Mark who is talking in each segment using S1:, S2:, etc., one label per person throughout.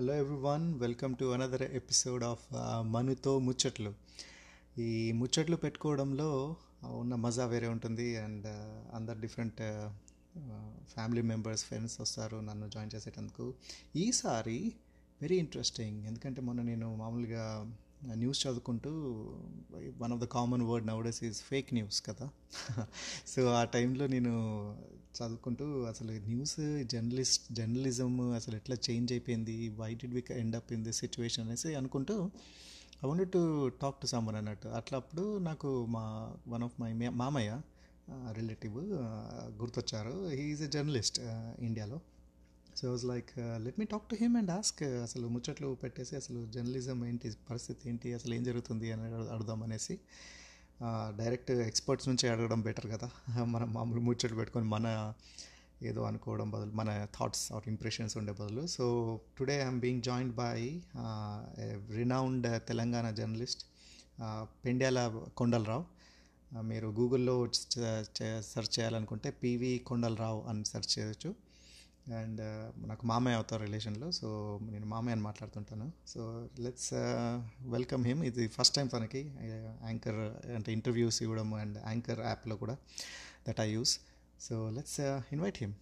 S1: Hello everyone welcome to another episode of మనుతో ముచ్చట్లు ఈ ముచ్చట్లు పెట్టుకోవడంలో ఉన్న మజా వేరే ఉంటుంది అండ్ అందరు డిఫరెంట్ ఫ్యామిలీ మెంబర్స్ ఫ్రెండ్స్ వస్తారు నన్ను జాయిన్ చేసేటందుకు ఈసారి వెరీ ఇంట్రెస్టింగ్ ఎందుకంటే మొన్న నేను మామూలుగా న్యూస్ చదువుకుంటూ one of the common word nowadays is fake news కదా సో ఆ టైంలో నేను చదువుకుంటూ అసలు న్యూస్ జర్నలిస్ట్ జర్నలిజం అసలు ఎట్లా చేంజ్ అయిపోయింది why did we end up in this situation అనేసి అనుకుంటూ I want to talk to someone అన్నట్టు అట్లా అప్పుడు నాకు మా వన్ ఆఫ్ మై మామయ్య రిలేటివ్ గుర్తొచ్చారు హీ ఈజ్ ఎ జర్నలిస్ట్ ఇండియాలో so was like let me talk to him and ask అసలు ముచ్చట్లు పెట్టేసి అసలు జర్నలిజం ఏంటి పరిస్థితి ఏంటి అసలు ఏం జరుగుతుంది అని అడుగుదాం అనేసి డైరెక్ట్ ఎక్స్పర్ట్స్ నుంచి అడగడం బెటర్ కదా మనం మామూలు ముచ్చట్లు పెట్టుకొని మన ఏదో అనుకోవడం బదులు మన థాట్స్ ఆర్ ఇంప్రెషన్స్ ఉండే బదులు so today I'm being joined by renowned Telangana journalist Pendyala Kondalarao మీరు గూగుల్లో సెర్చ్ చేయాలనుకుంటే పివి కొండలరావు అని సెర్చ్ చేయొచ్చు అండ్ నాకు మామయ్య అవుతారు రిలేషన్లో సో నేను మామయ్య అని మాట్లాడుతుంటాను సో లెట్స్ వెల్కమ్ హిమ్ ఇది ఫస్ట్ టైం తనకి యాంకర్ అంటే ఇంటర్వ్యూస్ ఇవ్వడం అండ్ యాంకర్ యాప్లో కూడా that I use so let's invite him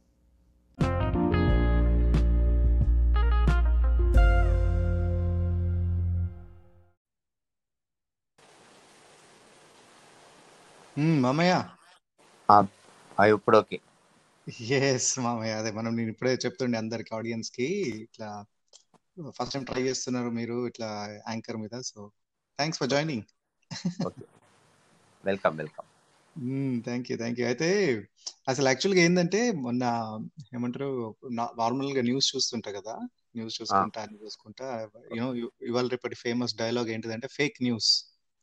S1: మామయ్య
S2: ఇప్పుడు ఓకే
S1: ఎస్ మామయ్య అదే మనం నేను ఇప్పుడే చెప్తుండే అందరికి ఆడియన్స్ కి ఇట్లా ఫస్ట్ టైం ట్రై చేస్తున్నారు మీరు ఇట్లా యాంకర్ మీద so thanks for joining
S2: welcome welcome
S1: thank you thank you అయితే అసలు యాక్చువల్గా ఏంటంటే మొన్న ఏమంటారు నార్మల్ గా న్యూస్ చూస్తుంటా కదా న్యూస్ చూసుకుంటా అని చూసుకుంటా యూనో ఇవాళ రేపటి ఫేమస్ డైలాగ్ ఏంటిదంటే ఫేక్ న్యూస్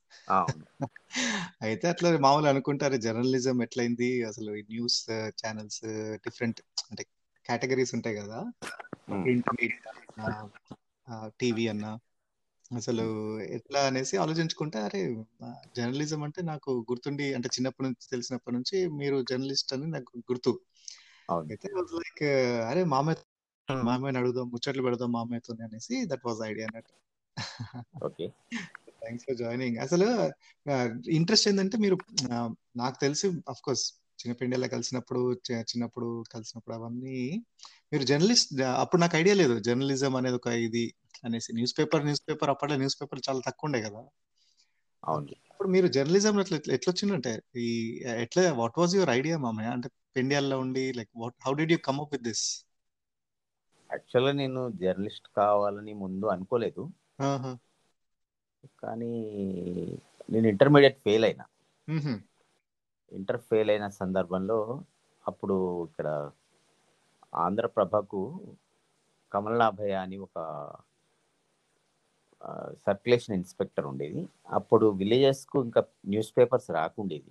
S1: అయితే అట్లా మామూలు అనుకుంటారు జర్నలిజం ఎట్లయింది అసలు న్యూస్ ఛానల్స్ డిఫరెంట్ అంటే కేటగిరీస్ ఉంటాయి కదా ప్రింట్ మీడియా టీవీ అన్న అసలు ఎట్లా అనేసి ఆలోచించుకుంటే అరే జర్నలిజం అంటే నాకు గుర్తుండి అంటే చిన్నప్పటి నుంచి తెలిసినప్పటి నుంచి మీరు జర్నలిస్ట్ అని నాకు గుర్తు అయితే లైక్ అరే మామయ్య మామయ్యని అడుగుదాం ముచ్చట్లు పెడదాం మామయ్యతో అనేసి దట్ వాజ్ ఐడియా అన్నట్టు
S2: ఓకే
S1: థ్యాంక్స్ ఫర్ జాయినింగ్ అసలు ఇంట్రెస్ట్ ఏంటంటే మీరు నాకు తెలిసి అఫ్ కోర్స్ చిన్నపిండిలో కలిసినప్పుడు చిన్నప్పుడు కలిసినప్పుడు అవన్నీ మీరు జర్నలిస్ట్ అప్పుడు నాకు ఐడియా లేదు జర్నలిజం అనేది ఒక ఇది అనేసి న్యూస్ పేపర్ న్యూస్ పేపర్ అప్పట్లో న్యూస్ పేపర్ చాలా తక్కువ ఉండే కదా
S2: అవును
S1: అప్పుడు మీరు జర్నలిజం ఎట్లా ఎట్లా వచ్చిందంటే ఈ ఎట్లా వాట్ వాజ్ యువర్ ఐడియా మామయ్య అంటే పెండియాల్లో ఉండి like what how did you come up with this
S2: యాక్చువల్గా నేను జర్నలిస్ట్ కావాలని ముందు అనుకోలేదు కానీ నేను ఇంటర్మీడియట్ ఫెయిల్ అయినా ఇంటర్ ఫెయిల్ అయిన సందర్భంలో అప్పుడు ఇక్కడ ఆంధ్రప్రభకు కమలనాభయ్య అని ఒక సర్క్యులేషన్ ఇన్స్పెక్టర్ ఉండేది అప్పుడు విలేజెస్కు ఇంకా న్యూస్ పేపర్స్ రాకుండేది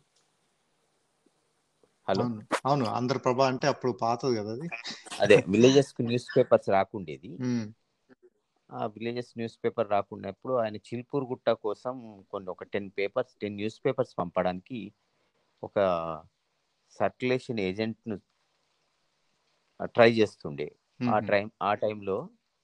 S1: హలో అవును ఆంధ్రప్రభ అంటే అప్పుడు పాతది కదా అది
S2: అదే విలేజెస్ కు న్యూస్ పేపర్స్ రాకుండేది ఆ విలేజెస్ న్యూస్ పేపర్ రాకున్నప్పుడు ఆయన చిల్పూర్ గుట్ట కోసం కొన్ని ఒక ten papers ten newspapers పంపడానికి ఒక సర్క్యులేషన్ ఏజెంట్ను ట్రై చేస్తుండే ఆ టైం ఆ టైంలో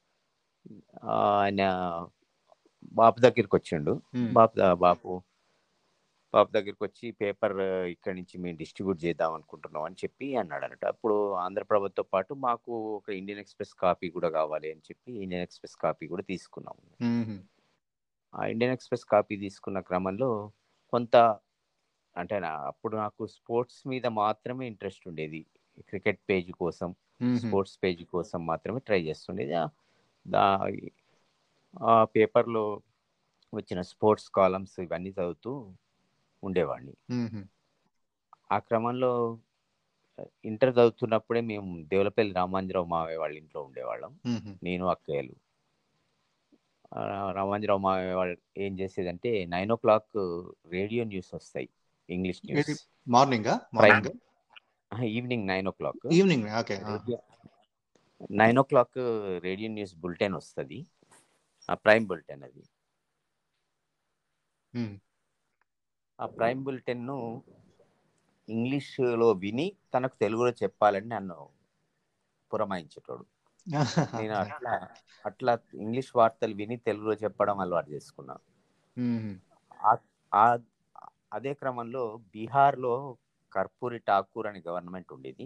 S2: ఆయన బాపు దగ్గరికి వచ్చిండు బాపు బాపు బాపు దగ్గరికి వచ్చి పేపర్ ఇక్కడి నుంచి మేము డిస్ట్రిబ్యూట్ చేద్దాం అనుకుంటున్నాం అని చెప్పి అన్నాడు అన్నట్టు అప్పుడు ఆంధ్రప్రభతో పాటు మాకు ఒక ఇండియన్ ఎక్స్ప్రెస్ కాపీ కూడా కావాలి అని చెప్పి ఇండియన్ ఎక్స్ప్రెస్ కాపీ కూడా తీసుకున్నాం ఆ ఇండియన్ ఎక్స్ప్రెస్ కాపీ తీసుకున్న క్రమంలో కొంత అంటే అప్పుడు నాకు స్పోర్ట్స్ మీద మాత్రమే ఇంట్రెస్ట్ ఉండేది క్రికెట్ పేజ్ కోసం స్పోర్ట్స్ పేజ్ కోసం మాత్రమే ట్రై చేస్తుండేది ఆ పేపర్లో వచ్చిన స్పోర్ట్స్ కాలమ్స్ ఇవన్నీ చదువుతూ ఉండేవాడిని ఆ క్రమంలో ఇంటర్ చదువుతున్నప్పుడే మేము దేవులపల్లి రామాంజరావు మావయ్య వాళ్ళ ఇంట్లో ఉండేవాళ్ళం నేను అక్కయ్యలు రామాంజరావు మావయ్య వాళ్ళు ఏం చేసేదంటే nine o'clock radio news వస్తాయి English news
S1: morning
S2: evening nine o'clock
S1: evening okay
S2: nine o'clock radio news bulletin వస్తుంది ఆ ప్రైమ్ బులెటిన్ అది ఆ ప్రైమ్ బులెటిన్ను ఇంగ్లీష్లో విని తనకు తెలుగులో చెప్పాలని నన్ను పురమాయించేటోడు నేను అట్లా అట్లా ఇంగ్లీష్ వార్తలు విని తెలుగులో చెప్పడం అలవాటు చేసుకున్నాను
S1: మ్మ్.
S2: ఆ- ఆ- అదే క్రమంలో బీహార్లో కర్పూరి ఠాకూర్ అనే గవర్నమెంట్ ఉండేది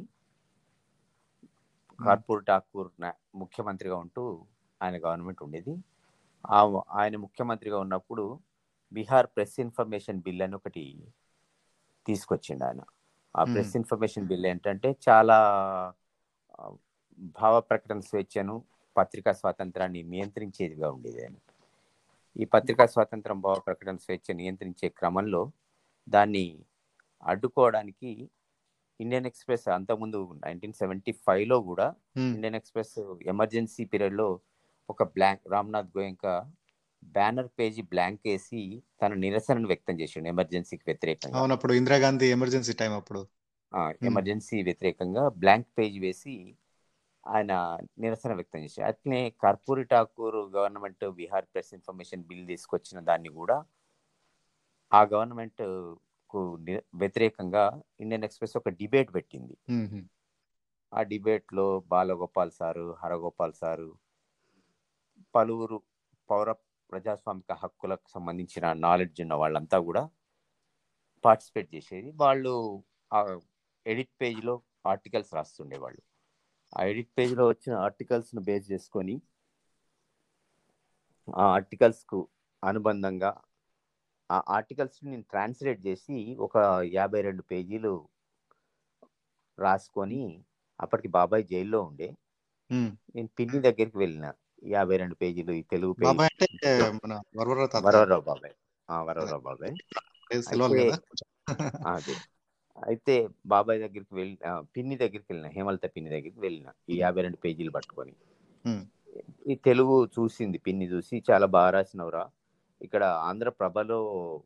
S2: కర్పూర్ ఠాకూర్ నా- ముఖ్యమంత్రిగా ఉంటూ ఆయన గవర్నమెంట్ ఉండేది ఆ ఆయన ముఖ్యమంత్రిగా ఉన్నప్పుడు బీహార్ ప్రెస్ ఇన్ఫర్మేషన్ బిల్ అని ఒకటి తీసుకొచ్చిండు ఆయన ఆ
S1: Hmm.
S2: ప్రెస్ ఇన్ఫర్మేషన్ బిల్ ఏంటంటే చాలా ఆ, భావ ప్రకటన స్వేచ్ఛను పత్రికా స్వాతంత్రాన్ని నియంత్రించేదిగా ఉండేది ఆయన ఈ పత్రికా స్వాతంత్రం భావ ప్రకటన స్వేచ్ఛ నియంత్రించే క్రమంలో దాన్ని అడ్డుకోవడానికి ఇండియన్ ఎక్స్ప్రెస్ అంతకుముందు నైన్టీన్ సెవెంటీ ఫైవ్లో కూడా
S1: మ్మ్.
S2: ఇండియన్ ఎక్స్ప్రెస్ ఎమర్జెన్సీ పీరియడ్లో ఒక blank Ramnath Goenka banner page blank వేసి తన నిరసనను వ్యక్తం చేసిండు ఎమర్జెన్సీకి వ్యతిరేకంగా
S1: అవును అప్పుడు ఇందిరాగాంధీ ఎమర్జెన్సీ టైం అప్పుడు
S2: ఆ, ఎమర్జెన్సీ వ్యతిరేకంగా బ్లాంక్ పేజ్ వేసి ఆయన నిరసన వ్యక్తం చేశారు అట్లనే Karpoori Thakur government Bihar press information bill తీసుకొచ్చిన దాన్ని కూడా ఆ గవర్నమెంట్ కు ని- వ్యతిరేకంగా ఇండియన్ ఎక్స్ప్రెస్ ఒక డిబేట్ పెట్టింది
S1: మ్మ్.
S2: ఆ డిబేట్లో బాలగోపాల్ సారు హరగోపాల్ సారు పలువురు పౌర ప్రజాస్వామిక హక్కులకు సంబంధించిన నాలెడ్జ్ ఉన్న వాళ్ళంతా కూడా పార్టిసిపేట్ చేసేది వాళ్ళు ఆ ఎడిట్ పేజ్లో ఆర్టికల్స్ రాస్తుండేవాళ్ళు ఆ ఎడిట్ పేజ్లో వచ్చిన ఆర్టికల్స్ను బేస్ చేసుకొని ఆ ఆర్టికల్స్కు అనుబంధంగా ఆ ఆర్టికల్స్ నేను ట్రాన్స్లేట్ చేసి ఒక యాభై రెండు పేజీలు రాసుకొని అప్పటికి బాబాయ్ జైల్లో ఉండే
S1: మ్మ్.
S2: నేను పిన్ని దగ్గరికి వెళ్ళిన యాభై రెండు పేజీలు ఈ తెలుగు పేజీ
S1: బాబాయ్ అంటే మన వరవర తాత
S2: వరవరావు బాబాయ్ ఆ, వరవరావు బాబాయ్
S1: పేరు తెలవాలి
S2: అయితే-
S1: కదా కొంచెం.
S2: ఆ, అదే అయితే బాబాయ్ దగ్గరికి వెళ్ళి ఆ, పిన్ని దగ్గరికి వెళ్ళిన హేమలత పిన్ని దగ్గరికి వెళ్ళిన ఈ యాభై రెండు పేజీలు పట్టుకొని
S1: మ్మ్.
S2: ఈ తెలుగు చూసింది పిన్ని చూసి చాలా బాగా రాసినవురా ఇక్కడ ఆంధ్రప్రభలో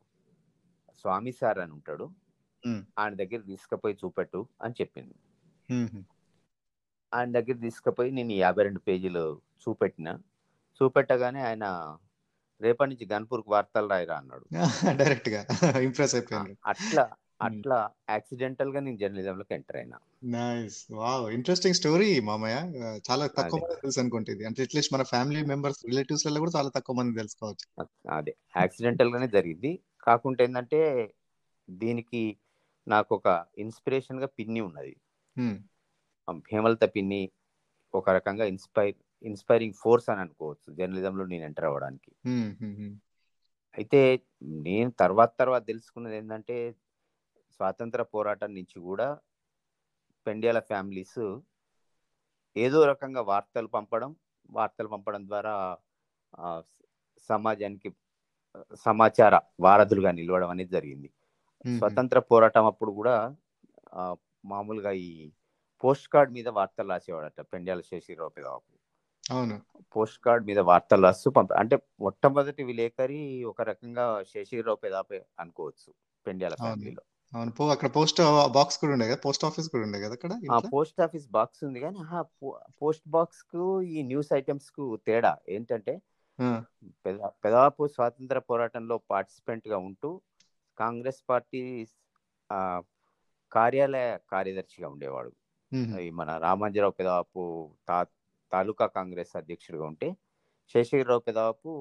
S2: స్వామి సార్ అని ఉంటాడు
S1: మ్మ్.
S2: ఆయన దగ్గర తీసుకుపోయి చూపెట్టు అని చెప్పింది
S1: మ్మ్.
S2: ఆయన దగ్గర తీసుకుపోయి నేను ఈ యాభై రెండు పేజీలు చూపెట్టిన చూపెట్టగానే ఆయన రేపటి నుంచి గన్పూర్కి వార్తలు రాయరా అన్నాడు
S1: డైరెక్ట్ గా ఇంప్రెస్
S2: ఆ,
S1: అయిపోయింది
S2: అట్లా అట్లా యాక్సిడెంటల్ గా నేను జర్నలిజంలోకి ఎంటర్ అయినా
S1: నైస్ వావ్ ఇంట్రెస్టింగ్ స్టోరీ మామయ్య Uh, చాలా తక్కువ
S2: అదే.
S1: మంది తెలుసు అనుకుంటుంది అంటే అట్లీస్ట్ మన ఫ్యామిలీ మెంబర్స్ రిలేటివ్స్ లలో కూడా చాలా తక్కువ మంది తెలుసుకోవచ్చు
S2: అదే యాక్సిడెంటల్ గానే జరిగింది కాకుంటే ఏంటంటే దీనికి నాకు ఒక ఇన్స్పిరేషన్ గా పిన్ని ఉన్నది
S1: మ్మ్.
S2: ఆ హేమలత పిన్ని ఒక రకంగా ఇన్స్పైర్ ఇన్స్పైరింగ్ ఫోర్స్ అని అనుకోవచ్చు జర్నలిజంలో నేను ఎంటర్ అవ్వడానికి
S1: మ్మ్. మ్మ్. మ్మ్.
S2: అయితే నేను తర్వాత తర్వాత తెలుసుకున్నది ఏంటంటే స్వాతంత్ర పోరాటం నుంచి కూడా పెండ్యాల ఫ్యామిలీస్ ఏదో రకంగా వార్తలు పంపడం వార్తలు పంపడం ద్వారా ఆ, సమాజానికి సమాచార వారధులుగా నిలవడం అనేది జరిగింది
S1: మ్మ్.
S2: స్వతంత్ర పోరాటం అప్పుడు కూడా ఆ, మామూలుగా ఈ పోస్ట్ కార్డ్ మీద వార్తలు రాసేవాడట పెండ్యాల శేషిరావు పెదవాపు
S1: అవును
S2: పోస్ట్ కార్డ్ మీద వార్తలు రాస్తూ పంప అంటే మొట్టమొదటి విలేకరి ఒక రకంగా శశిరావు పెదాపే అనుకోవచ్చు పెండ్యాల
S1: అవును.
S2: ఫ్యామిలీలో
S1: అవును పో అక్కడ పోస్ట్ బాక్స్ కూడా ఉండే కదా పోస్ట్ ఆఫీస్ కూడా ఉండే కదా అక్కడ
S2: ఆ
S1: ఇంట్లో?
S2: పోస్ట్ ఆఫీస్ బాక్స్ ఉంది కానీ ఆ పోస్ట్ బాక్స్ కు ఈ న్యూస్ ఐటమ్స్ కు తేడా ఏంటంటే
S1: ఆ,
S2: పెద- పెదాపు స్వాతంత్ర పోరాటంలో పార్టిసిపెంట్ గా ఉంటూ కాంగ్రెస్ పార్టీ ఆ, కార్యాలయ కార్యదర్శిగా ఉండేవాడు
S1: మ్మ్.
S2: ఈ మన రామాంజరావు పెదాపు తా తాలూకా కాంగ్రెస్ అధ్యక్షుడిగా ఉంటే శేషగిరిరావు పెదాపు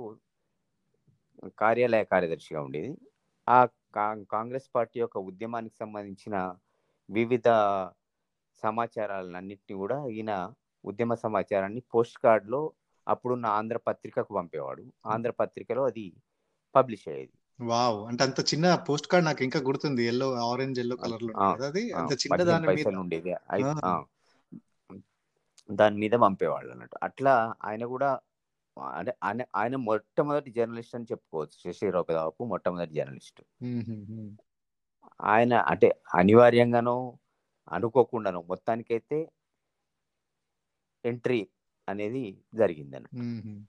S2: కార్యాలయ కార్యదర్శిగా ఉండేది ఆ కా- కాంగ్రెస్ పార్టీ యొక్క ఉద్యమానికి సంబంధించిన వివిధ సమాచారాలన్నింటినీ కూడా ఈయన ఉద్యమ సమాచారాన్ని పోస్ట్ కార్డులో అప్పుడున్న ఆంధ్ర పత్రికకు పంపేవాడు ఆంధ్ర పత్రికలో అది పబ్లిష్ అయ్యేది
S1: వావ్ అంటే అంత చిన్న పోస్ట్ కార్డ్ నాకు ఇంకా గుర్తుంది ఎల్లో ఆరెంజ్ ఎల్లో కలర్ లో
S2: ఆ,
S1: ఉంటుంది అది
S2: ఆ,
S1: అంత చిన్న
S2: పదిహేను
S1: దాని మీద
S2: పైసలు ఉండేది అయి-
S1: ఆ.
S2: ఆ. దాని మీద పంపేవాళ్ళు అన్నట్టు అట్లా ఆయన కూడా అంటే ఆయన ఆయన మొట్టమొదటి జర్నలిస్ట్ అని చెప్పుకోవచ్చు శశిరావు పెదాపు మొట్టమొదటి జర్నలిస్ట్
S1: మ్మ్. మ్మ్.
S2: ఆయన అంటే అనివార్యంగానో అనుకోకుండానో మొత్తానికైతే ఎంట్రీ అనేది జరిగిందని
S1: మ్మ్.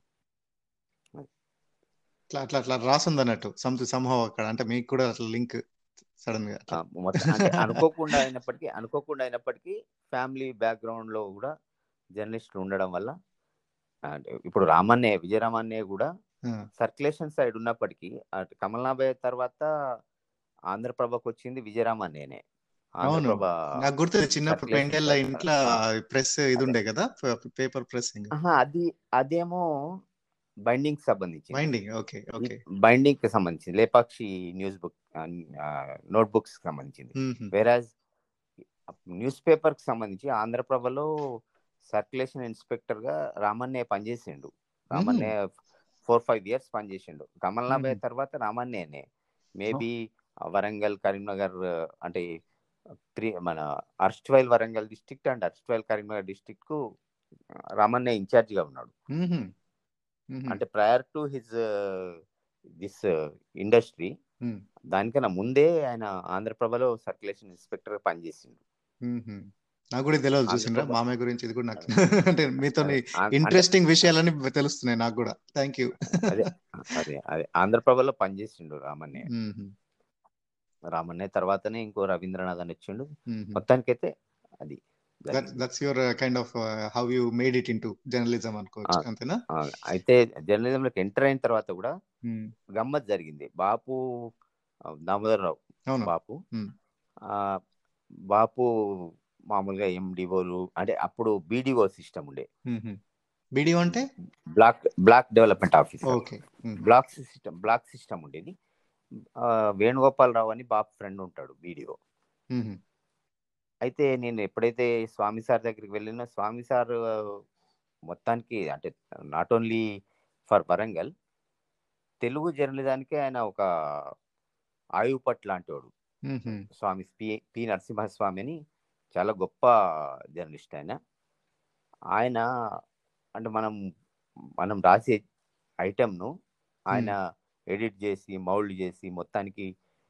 S1: అట్లా అట్లా అట్లా రాసింది అన్నట్టు సంథింగ్ సంహవ్ అక్కడ అంటే మీకు కూడా అట్లా లింక్ సడన్ గా
S2: ఆ,
S1: అట్లా
S2: మొత్తం అంటే అనుకోకుండా అయినప్పటికీ అనుకోకుండా అయినప్పటికీ ఫ్యామిలీ బ్యాక్గ్రౌండ్ లో కూడా జర్నలిస్టులు ఉండడం వల్ల అంటే ఇప్పుడు రామన్నయ్య విజయరామన్నయ్య కూడా
S1: ఆ,
S2: సర్క్యులేషన్ సైడ్ ఉన్నప్పటికీ అటు కమల్నాభయ్య తర్వాత ఆంధ్రప్రభకు వచ్చింది విజయరామన్నయ్యనే
S1: అవును
S2: ఆంధ్రప్రభ
S1: నాకు గుర్తుంది చిన్నప్పుడు
S2: సర్క్యులేషన్
S1: పెండెల్ల ఇంట్లో ప్రెస్ ఇది
S2: అదే
S1: ఉండే కదా పేపర్ ప్రెస్సింగ్
S2: ఆహా, అది అదేమో బైండింగ్ సంబంధించింది
S1: బైండింగ్ ఓకే ఓకే
S2: బైండింగ్ కి సంబంధించింది Lepakshi news book notebooks కి సంబంధించింది వేరాజ్ న్యూస్ పేపర్ కి సంబంధించి ఆంధ్రప్రభలో సర్క్యులేషన్ ఇన్స్పెక్టర్ గా రామన్నే పనిచేసిండు రామన్నే ఫోర్ ఫైవ్ ఇయర్స్ పనిచేసిండు కమల్నాభే
S1: మ్మ్.
S2: తర్వాత రామన్నేనే మేబీ వరంగల్ కరీంనగర్ అంటే త్రీ మన erstwhile Warangal district and erstwhile Karimnagar district కు రామన్నే ఇన్ఛార్జ్ గా ఉన్నాడు అంటే prior to his this industry దానికన్నా ముందే ఆయన ఆంధ్రప్రభలో సర్క్యులేషన్ ఇన్స్పెక్టర్ గా పనిచేసిండు
S1: నాకు కూడా ఇది తెలియదు చూసిండ్రా
S2: ఆంధ్రప్రభ-
S1: మామయ్య గురించి ఇది కూడా నాకు అంటే మీతో
S2: అదే, ఆ- అంటే
S1: ఇంట్రెస్టింగ్ విషయాలని తెలుస్తున్నాయి నాకు కూడా థ్యాంక్ యూ
S2: అదే అదే అదే ఆంధ్రప్రభలో పనిచేసిండు రామన్నే రామన్నే తర్వాతనే ఇంకో రవీంద్రనాథ్ అని వచ్చిండు మొత్తానికైతే అది జరిగింది.
S1: That's your kind of how you made it into journalism అనుకోవచ్చు
S2: ఆ.
S1: అంతేనా
S2: ఆ, అయితే జర్నలిజంలోకి ఎంటర్ అయిన తర్వాత కూడా
S1: మ్మ్.
S2: గమ్మత్ జరిగింది బాపు ఆ, దామోదరరావు
S1: అవును
S2: బాపు
S1: మ్మ్.
S2: ఆ, బాపు మామూలుగా ఎండిఓలు అంటే అప్పుడు బీడిఓ సిస్టమ్ ఉండే
S1: బీడియో అంటే
S2: block block development officer
S1: okay
S2: block system block system ఉండేది ఆ, వేణుగోపాలరావు అని బాపు ఫ్రెండ్ ఉంటాడు బీడిఓ అయితే నేను ఎప్పుడైతే స్వామి సార్ దగ్గరికి వెళ్ళినా స్వామి సార్ మొత్తానికి అంటే not only for Warangal Telugu జర్నలిజానికి ఆయన ఒక ఆయువు పట్టు లాంటి వాడు స్వామి పి పి నరసింహస్వామి అని చాలా గొప్ప జర్నలిస్ట్ ఆయన ఆయన అంటే మనం మనం రాసే ఐటెంను ఆయన ఎడిట్ చేసి మౌల్డ్ చేసి మొత్తానికి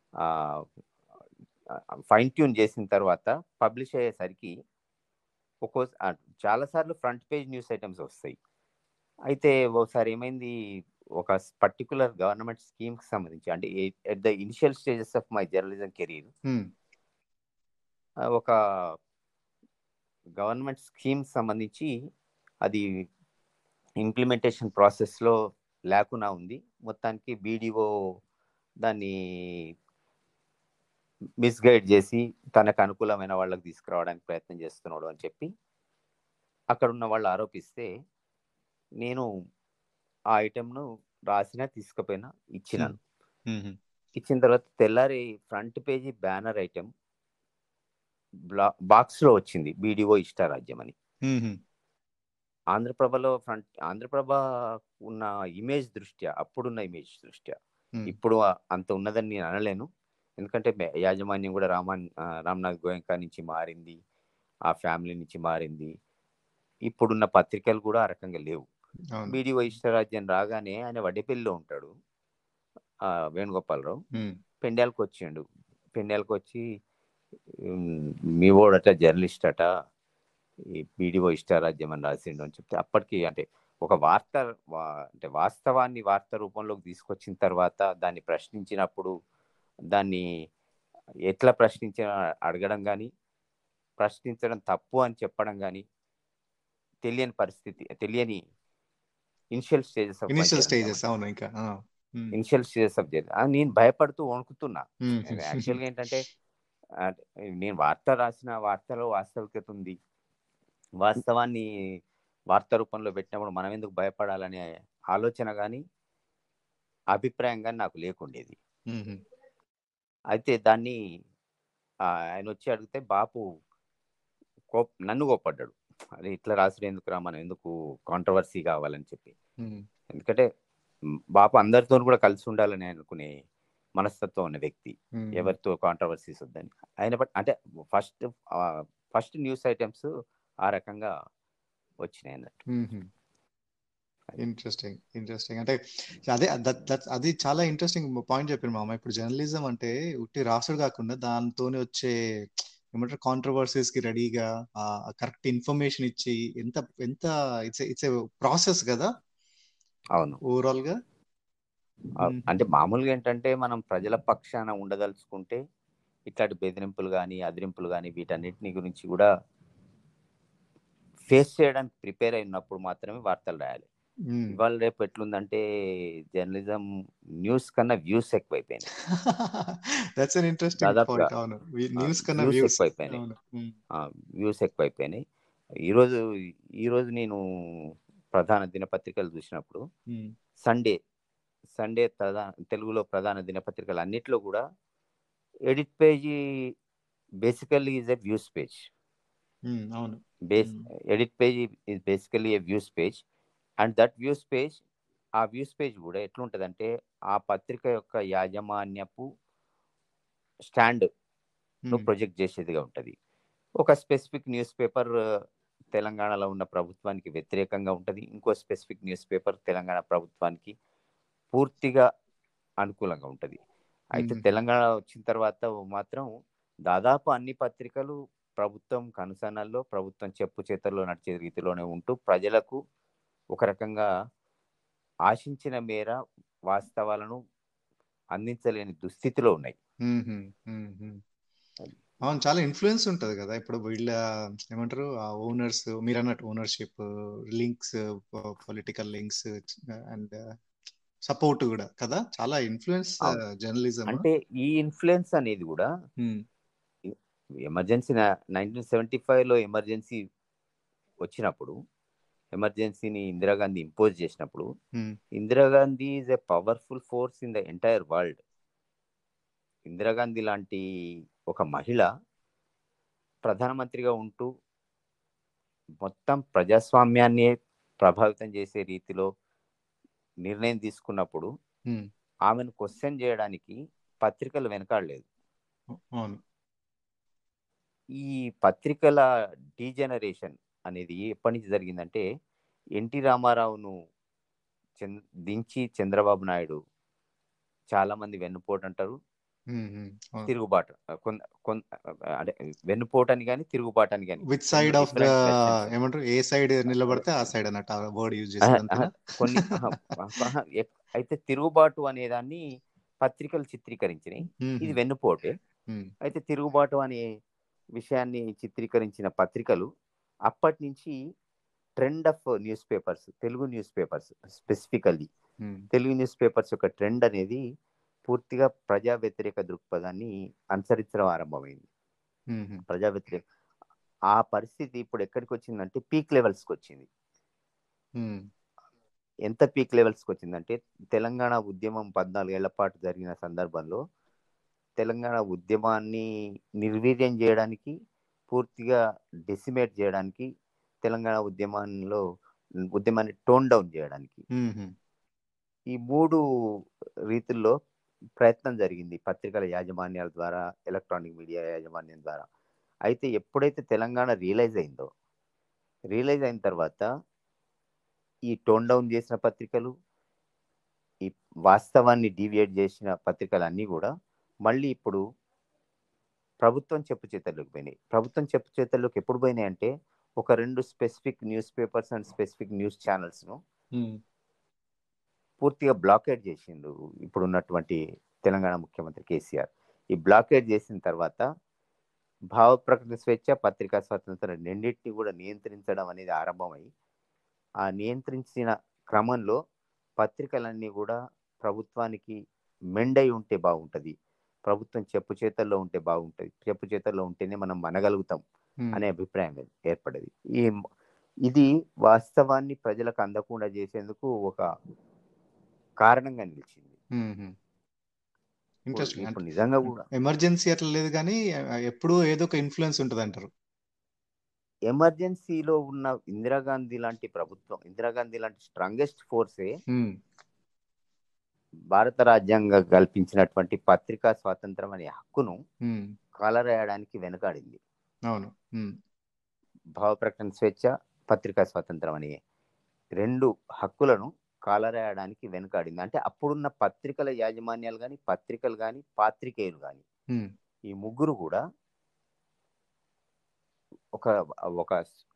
S2: ఫైన్ ట్యూన్ చేసిన తర్వాత పబ్లిష్ అయ్యేసరికి ఒక్కో చాలాసార్లు ఫ్రంట్ పేజ్ న్యూస్ ఐటమ్స్ వస్తాయి అయితే ఒకసారి ఏమైంది ఒక పర్టికులర్ గవర్నమెంట్ స్కీమ్కి సంబంధించి అంటే at the initial stages of my journalism career ఒక గవర్నమెంట్ స్కీమ్ సంబంధించి అది ఇంప్లిమెంటేషన్ ప్రాసెస్లో లేకుండా ఉంది మొత్తానికి బీడీఓ దాన్ని మిస్గైడ్ చేసి తనకు అనుకూలమైన వాళ్ళకి తీసుకురావడానికి ప్రయత్నం చేస్తున్నాడు అని చెప్పి అక్కడ ఉన్న వాళ్ళు ఆరోపిస్తే నేను ఆ ఐటెంను రాసిన తీసుకుపోయినా ఇచ్చినాను ఇచ్చిన తర్వాత తెల్లారి ఫ్రంట్ పేజీ బ్యానర్ ఐటెం బ్లా బాక్స్లో వచ్చింది బీడీఓ ఇష్టారాజ్యం అని ఆంధ్రప్రభలో ఫ్రంట్ ఆంధ్రప్రభ ఉన్న ఇమేజ్ దృష్ట్యా అప్పుడున్న ఇమేజ్ దృష్ట్యా ఇప్పుడు అంత ఉన్నదని నేను అనలేను ఎందుకంటే యాజమాన్యం కూడా రామాన్ రామ్నాథ్ గోయంకా నుంచి మారింది ఆ ఫ్యామిలీ నుంచి మారింది ఇప్పుడున్న పత్రికలు కూడా ఆ రకంగా లేవు బీడీఓ ఇష్టరాజ్యం రాగానే ఆయన వడ్డేపల్లిలో ఉంటాడు వేణుగోపాలరావు పెండ్యాలకు వచ్చిండు పెండ్యాలకు వచ్చి మీ ఓడట జర్నలిస్ట్ అట ఈ బీడీఓ ఇష్టారాజ్యం అని రాసిండు అని చెప్తే అప్పటికి అంటే ఒక వార్త అంటే వాస్తవాన్ని వార్త రూపంలోకి తీసుకొచ్చిన తర్వాత దాన్ని ప్రశ్నించినప్పుడు దాన్ని ఎట్లా ప్రశ్నించిన అడగడం కానీ ప్రశ్నించడం తప్పు అని చెప్పడం కానీ తెలియని పరిస్థితి తెలియని ఇనిషియల్ స్టేజెస్
S1: ఇనిషియల్ స్టేజెస్ అవును ఇంకా
S2: ఇనిషియల్ స్టేజెస్ ఆఫ్ నేను భయపడుతూ వణుకుతున్నా యాక్చువల్గా ఏంటంటే నేను వార్త రాసిన వార్తలో వాస్తవికత ఉంది వాస్తవాన్ని వార్త రూపంలో పెట్టినప్పుడు మనం ఎందుకు భయపడాలనే ఆలోచన కానీ అభిప్రాయం కానీ నాకు లేకుండేది అయితే దాన్ని ఆయన వచ్చి అడిగితే బాపు కో నన్ను కోపడ్డాడు అదే ఇట్లా రాసుడు ఎందుకు రా మనం ఎందుకు కాంట్రవర్సీ కావాలని చెప్పి ఎందుకంటే బాపు అందరితో కూడా కలిసి ఉండాలని అనుకునే మనస్తత్వం ఉన్న వ్యక్తి ఎవరితో కాంట్రవర్సీస్ వద్దని ఆయన బట్ అంటే ఫస్ట్ ఫస్ట్ న్యూస్ ఐటమ్స్ ఆ రకంగా వచ్చినాయి అన్నట్టు
S1: ఇంట్రెస్టింగ్ ఇంట్రెస్టింగ్ అంటే అదే అది చాలా ఇంట్రెస్టింగ్ పాయింట్ చెప్పారు మామ ఇప్పుడు జర్నలిజం అంటే ఉట్టి రాసుడు కాకుండా దాంతోనే వచ్చే ఏమంటారు కాంట్రవర్సీస్ కి రెడీగా కరెక్ట్ ఇన్ఫర్మేషన్ ఇచ్చి ఎంత ఎంత ఇట్స్ ఇట్స్ ప్రాసెస్ కదా
S2: అవును
S1: ఓవరాల్ గా
S2: అంటే మామూలుగా ఏంటంటే మనం ప్రజల పక్షాన ఉండదలుచుకుంటే ఇట్లాంటి బెదిరింపులు కానీ అదిరింపులు కానీ వీటన్నిటిని గురించి కూడా ఫేస్ చేయడానికి ప్రిపేర్ అయినప్పుడు మాత్రమే వార్తలు రాయాలి
S1: మ్మ్.
S2: ఇవాళ రేపు ఎట్లుందంటే జర్నలిజం న్యూస్ కన్నా వ్యూస్ ఎక్కువైపోయినాయి
S1: దట్స్ అన్ ఇంట్రెస్టింగ్
S2: దాదాపుగా
S1: పాయింట్ అవును న్యూస్ కన్నా
S2: వ్యూస్
S1: వ్యూస్
S2: ఎక్కువైపోయినాయి
S1: అవును మ్మ్.
S2: వ్యూస్ ఎక్కువైపోయినాయి ఈరోజు ఈరోజు నేను ప్రధాన దినపత్రికలు చూసినప్పుడు
S1: మ్మ్.
S2: సండే సండే ప్రధాన తెలుగులో ప్రధాన దినపత్రికలు అన్నిట్లో కూడా edit page basically is a views page
S1: మ్మ్. అవును
S2: బేస్
S1: మ్మ్.
S2: Edit page is basically a views page and that views page ఆ వ్యూస్ పేజ్ కూడా ఎట్లుంటుందంటే ఆ పత్రిక యొక్క యాజమాన్యపు స్టాండ్ ను
S1: మ్మ్.
S2: ప్రొజెక్ట్ చేసేదిగా ఉంటుంది ఒక స్పెసిఫిక్ న్యూస్ పేపర్ తెలంగాణలో ఉన్న ప్రభుత్వానికి వ్యతిరేకంగా ఉంటుంది ఇంకో స్పెసిఫిక్ న్యూస్ పేపర్ తెలంగాణ ప్రభుత్వానికి పూర్తిగా అనుకూలంగా ఉంటుంది అయితే
S1: మ్మ్.
S2: తెలంగాణ వచ్చిన తర్వాత మాత్రం దాదాపు అన్ని పత్రికలు ప్రభుత్వం కనుసన్నల్లో ప్రభుత్వం చెప్పు చేతల్లో నడిచే రీతిలోనే ఉంటూ ప్రజలకు ఒక రకంగా ఆశించిన మేర వాస్తవాలను అందించలేని దుస్థితిలో ఉన్నాయి
S1: మ్మ్. మ్మ్. అవును చాలా ఇన్ఫ్లుయెన్స్ ఉంటుంది కదా ఇప్పుడు వీళ్ళ ఏమంటారు ఆ ఓనర్స్ మీరు అన్నట్టు ownership links political links and support కూడా కదా చాలా ఇన్ఫ్లుయెన్స్
S2: అవును.
S1: జర్నలిజం
S2: అంటే ఈ ఇన్ఫ్లుయెన్స్ అనేది కూడా ఎమర్జెన్సీ నైన్టీన్ సెవెంటీ ఫైవ్లో ఎమర్జెన్సీ వచ్చినప్పుడు ఎమర్జెన్సీని ఇందిరాగాంధీ ఇంపోజ్ చేసినప్పుడు Indira Gandhi is a powerful force in the entire world Indira Gandhi లాంటి ఒక మహిళ ప్రధానమంత్రిగా ఉంటూ మొత్తం ప్రజాస్వామ్యాన్ని ప్రభావితం చేసే రీతిలో నిర్ణయం తీసుకున్నప్పుడు ఆమెను క్వశ్చన్ చేయడానికి పత్రికలు వెనకాడలేదు
S1: అవును
S2: ఈ పత్రికల డీజనరేషన్ అనేది ఎప్పటి నుంచి జరిగిందంటే ఎన్టీ రామారావును చంద్ దించి చంద్రబాబు నాయుడు చాలా మంది వెన్నుపోటు అంటారు
S1: మ్మ్. అవును
S2: తిరుగుబాటు కొన్- కొన్- అంటే వెన్నుపోటు అని కానీ తిరుగుబాటు అని కానీ
S1: విత్ సైడ్
S2: రెండు
S1: ఆఫ్ ద
S2: different versions.
S1: ఏమంటారు ఏ సైడ్ నిలబడితే ఆ సైడ్ అన్నట్టు ఆ వర్డ్ యూజ్
S2: ఆహా,
S1: చేస్తారు
S2: ఆహా,
S1: అంతేనా
S2: కొన్ని ఆహా, ఆహా, ఎక్- అయితే తిరుగుబాటు అనేదాన్ని పత్రికలు చిత్రీకరించినాయి ఇది వెన్నుపోటే అయితే తిరుగుబాటు అనే విషయాన్ని చిత్రీకరించిన పత్రికలు అప్పటి నుంచి trend of newspapers Telugu newspapers specifically Telugu newspapers యొక్క ట్రెండ్ అనేది పూర్తిగా ప్రజా వ్యతిరేక దృక్పథాన్ని అనుసరించడం ఆరంభమైంది ప్రజా వ్యతిరేక ఆ పరిస్థితి ఇప్పుడు ఎక్కడికి వచ్చిందంటే పీక్ లెవెల్స్కి వచ్చింది ఎంత పీక్ లెవెల్స్కి వచ్చిందంటే తెలంగాణ ఉద్యమం పద్నాలుగేళ్ల పాటు జరిగిన సందర్భంలో తెలంగాణ ఉద్యమాన్ని నిర్వీర్యం చేయడానికి పూర్తిగా డెసిమేట్ చేయడానికి తెలంగాణ ఉద్యమంలో ఉద్యమాన్ని టోన్ డౌన్ చేయడానికి ఈ మూడు రీతుల్లో ప్రయత్నం జరిగింది పత్రికల యాజమాన్యాల ద్వారా ఎలక్ట్రానిక్ మీడియా యాజమాన్యం ద్వారా అయితే ఎప్పుడైతే తెలంగాణ రియలైజ్ అయిందో రియలైజ్ అయిన తర్వాత ఈ టోన్ డౌన్ చేసిన పత్రికలు ఈ వాస్తవాన్ని డీవియేట్ చేసిన పత్రికలు అన్నీ కూడా మళ్ళీ ఇప్పుడు ప్రభుత్వం చెప్పు చేతల్లోకి పోయినాయి ప్రభుత్వం చెప్పు చేతల్లోకి ఎప్పుడు పోయినాయి అంటే ఒక రెండు specific newspapers and specific news ఛానల్స్ను పూర్తిగా బ్లాకేట్ చేసిండు ఇప్పుడు ఉన్నటువంటి తెలంగాణ ముఖ్యమంత్రి కేసీఆర్ ఈ బ్లాకేట్ చేసిన తర్వాత భావ ప్రకటన స్వేచ్ఛ పత్రికా స్వాతంత్రం రెండింటిని కూడా నియంత్రించడం అనేది ఆరంభమై ఆ నియంత్రించిన క్రమంలో పత్రికలన్నీ కూడా ప్రభుత్వానికి మెండై ఉంటే బాగుంటుంది ప్రభుత్వం చెప్పు చేతల్లో ఉంటే బాగుంటుంది చెప్పు చేతల్లో ఉంటేనే మనం మనగలుగుతాం అనే అభిప్రాయం ఏర్పడేది ఈ ఇది వాస్తవాన్ని ప్రజలకు అందకుండా చేసేందుకు ఒక కారణంగా నిలిచింది
S1: ఇంట్రెస్టింగ్
S2: ఇప్పుడు నిజంగా కూడా
S1: ఎమర్జెన్సీ అట్లా లేదు కానీ ఎప్పుడూ ఏదో ఒక ఇన్ఫ్లుయెన్స్ ఉంటుంది అంటారు
S2: ఎమర్జెన్సీలో ఉన్న ఇందిరాగాంధీ లాంటి ప్రభుత్వం ఇందిరాగాంధీ లాంటి స్ట్రాంగెస్ట్ ఫోర్సే భారత రాజ్యాంగం కల్పించినటువంటి పత్రికా స్వాతంత్రం అనే హక్కును కాలరాయడానికి వెనకాడింది
S1: అవును
S2: భావ ప్రకటన స్వేచ్ఛ పత్రికా స్వాతంత్రం అనే రెండు హక్కులను కాలరాయడానికి వెనకాడింది అంటే అప్పుడున్న పత్రికల యాజమాన్యాలు కానీ పత్రికలు కానీ పాత్రికేయులు కానీ ఈ ముగ్గురు కూడా ఒక ఒక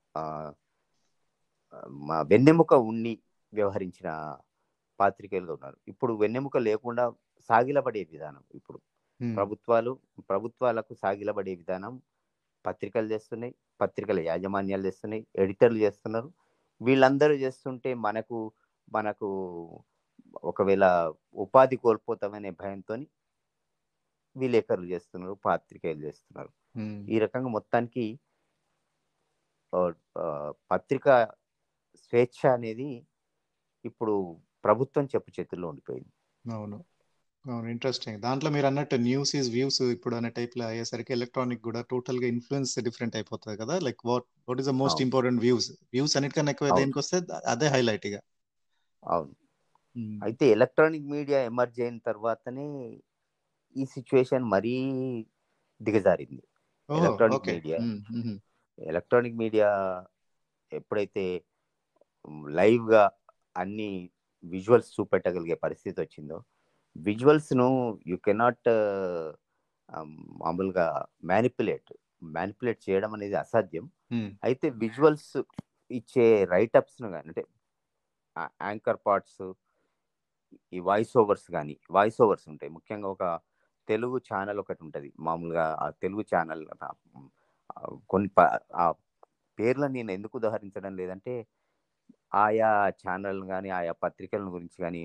S2: వెన్నెముక ఉండి వ్యవహరించిన పాత్రికేయులుగా ఉన్నారు ఇప్పుడు వెన్నెముక లేకుండా సాగిలబడే విధానం ఇప్పుడు ప్రభుత్వాలు ప్రభుత్వాలకు సాగిలబడే విధానం పత్రికలు చేస్తున్నాయి పత్రికల యాజమాన్యాలు చేస్తున్నాయి ఎడిటర్లు చేస్తున్నారు వీళ్ళందరూ చేస్తుంటే మనకు మనకు ఒకవేళ ఉపాధి కోల్పోతామనే భయంతో విలేకరులు చేస్తున్నారు పాత్రికేయులు చేస్తున్నారు
S1: ఉమ్,
S2: ఈ రకంగా మొత్తానికి ఆ, ఆ, పత్రిక స్వేచ్ఛ అనేది ఇప్పుడు ప్రభుత్వం చెప్పు చేతుల్లో ఉండిపోయింది
S1: అవును అవును ఇంట్రెస్టింగ్ దాంట్లో మీరు అన్నట్టు న్యూస్ ఈజ్ వ్యూస్ ఇప్పుడు అనే టైప్ లో అయ్యేసరికి ఎలక్ట్రానిక్ కూడా టోటల్ గా ఇన్ఫ్లుయెన్స్ డిఫరెంట్ అయిపోతుంది కదా like what what is the most
S2: అవును.
S1: ఇంపార్టెంట్ వ్యూస్ వ్యూస్ అన్నిటికన్నా ఎక్కువ
S2: అవును.
S1: దేనికి వస్తే అదే హైలైట్ ఇక
S2: అవును
S1: ఉమ్,
S2: అయితే ఎలక్ట్రానిక్ మీడియా ఎమర్జ్ అయిన తర్వాతనే ఈ సిచ్యువేషన్ మరీ దిగజారింది
S1: ఓహో
S2: electronic
S1: okay
S2: media
S1: um, um,
S2: electronic media ఎప్పుడైతే లైవ్ గా అన్ని విజువల్స్ చూపెట్టగలిగే పరిస్థితి వచ్చిందో విజువల్స్ ను యు కెనాట్ మామూలుగా మ్యానిపులేట్ మ్యానిపులేట్ చేయడం అనేది అసాధ్యం
S1: ఉమ్,
S2: అయితే విజువల్స్ ఇచ్చే రైటప్స్ ను కానీ అంటే యాంకర్ పార్ట్స్ ఈ వాయిస్ ఓవర్స్ కానీ వాయిస్ ఓవర్స్ ఉంటాయి ముఖ్యంగా ఒక తెలుగు ఛానల్ ఒకటి ఉంటుంది మామూలుగా ఆ తెలుగు ఛానల్ కొన్ని ప- ఆ పేర్లను నేను ఎందుకు ఉదాహరించడం లేదంటే ఆయా ఛానల్ కానీ ఆయా పత్రికల గురించి కానీ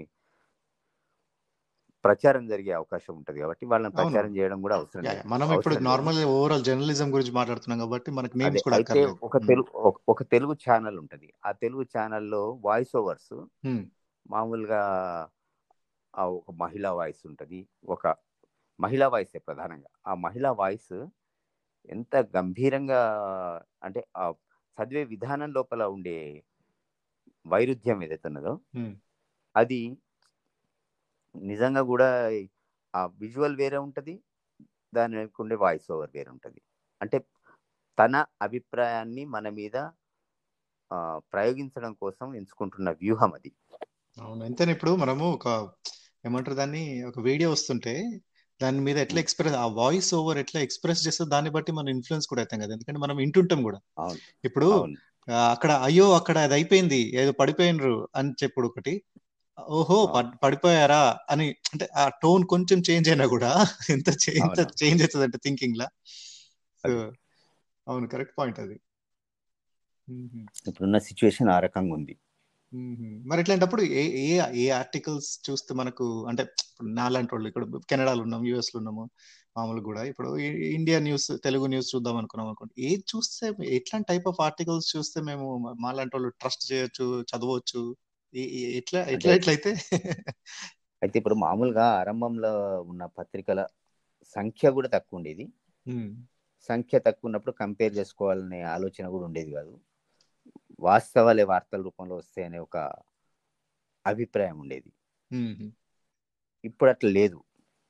S2: ప్రచారం జరిగే అవకాశం ఉంటుంది కాబట్టి వాళ్ళని
S1: అవును.
S2: ప్రచారం చేయడం కూడా అవసరం
S1: యా,
S2: లేదు
S1: మనం ఇప్పుడు
S2: అవసరం లేదు.
S1: నార్మల్ ఓవరాల్ జర్నలిజం గురించి మాట్లాడుతున్నాం కాబట్టి మనకు
S2: అదే
S1: నేమ్స్ కూడా
S2: అయితే
S1: అక్కర్లేదు
S2: ఒక తెలుగు ఒక- ఒక తెలుగు ఛానల్ ఉంటుంది ఆ తెలుగు ఛానల్లో వాయిస్ ఓవర్స్
S1: ఉమ్,
S2: మామూలుగా ఆ ఒక మహిళా వాయిస్ ఉంటుంది ఒక మహిళా వాయిసే ప్రధానంగా ఆ మహిళా వాయిస్ ఎంత గంభీరంగా అంటే ఆ చదివే విధానం లోపల ఉండే వైరుధ్యం ఏదైతే ఉన్నదో
S1: ఉమ్,
S2: అది నిజంగా కూడా ఆ విజువల్ వేరే ఉంటుంది దాని వెనుక ఉండే వాయిస్ ఓవర్ వేరే ఉంటుంది అంటే తన అభిప్రాయాన్ని మన మీద ఆ, ప్రయోగించడం కోసం ఎంచుకుంటున్న వ్యూహం అది
S1: అవును ఎంతైనా ఇప్పుడు మనము ఒక ఏమంటారు దాన్ని ఒక వీడియో వస్తుంటే దాని మీద ఎట్లా ఎక్స్ప్రెస్ ఆ వాయిస్ ఓవర్ ఎట్లా ఎక్స్ప్రెస్ చేస్తే దాన్ని బట్టి మనం ఇన్ఫ్లుయెన్స్ కూడా అవుతాం కదా ఎందుకంటే మనం వింటుంటాం కూడా
S2: అవును
S1: ఇప్పుడు
S2: అవును
S1: ఆ, అక్కడ అయ్యో అక్కడ అది అయిపోయింది ఏదో పడిపోయినరు అని చెప్పుడు ఒకటి ఓహో పడ్- పడిపోయారా అని అంటే ఆ టోన్ కొంచెం చేంజ్ అయినా కూడా ఎంత చే- ఎంత
S2: అవును.
S1: చేంజ్ అవుతుంది అంటే థింకింగ్ లా సో
S2: అది.
S1: అవును కరెక్ట్ పాయింట్ అది మ్మ్.
S2: ఇప్పుడున్న సిచ్యువేషన్ ఆ రకంగా ఉంది
S1: మ్మ్. మరి ఇట్లాంటప్పుడు ఏ ఏ ఏ ఆర్టికల్స్ చూస్తే మనకు అంటే ఇప్పుడు నాలాంటి వాళ్ళు ఇక్కడ కెనడాలో ఉన్నాం యుఎస్ లో ఉన్నాము మామూలు కూడా ఇప్పుడు ఈ- ఇండియా న్యూస్ తెలుగు న్యూస్ చూద్దాం అనుకున్నాం అనుకోండి ఏది చూస్తే ఎట్లాంటి టైప్ ఆఫ్ ఆర్టికల్స్ చూస్తే మేము మాలాంటి వాళ్ళు ట్రస్ట్ చేయొచ్చు చదవచ్చు ఏ- ఏ- ఎట్లా ఎట్లా
S2: అంటే-
S1: ఎట్లయితే
S2: అయితే ఇప్పుడు మామూలుగా ఆరంభంలో ఉన్న పత్రికల సంఖ్య కూడా తక్కువ ఉండేది
S1: మ్మ్.
S2: సంఖ్య తక్కువ ఉన్నప్పుడు కంపేర్ చేసుకోవాలనే ఆలోచన కూడా ఉండేది కాదు వాస్తవాలే వార్తల రూపంలో వస్తాయనే ఒక అభిప్రాయం ఉండేది
S1: మ్మ్.
S2: ఇప్పుడు అట్లా లేదు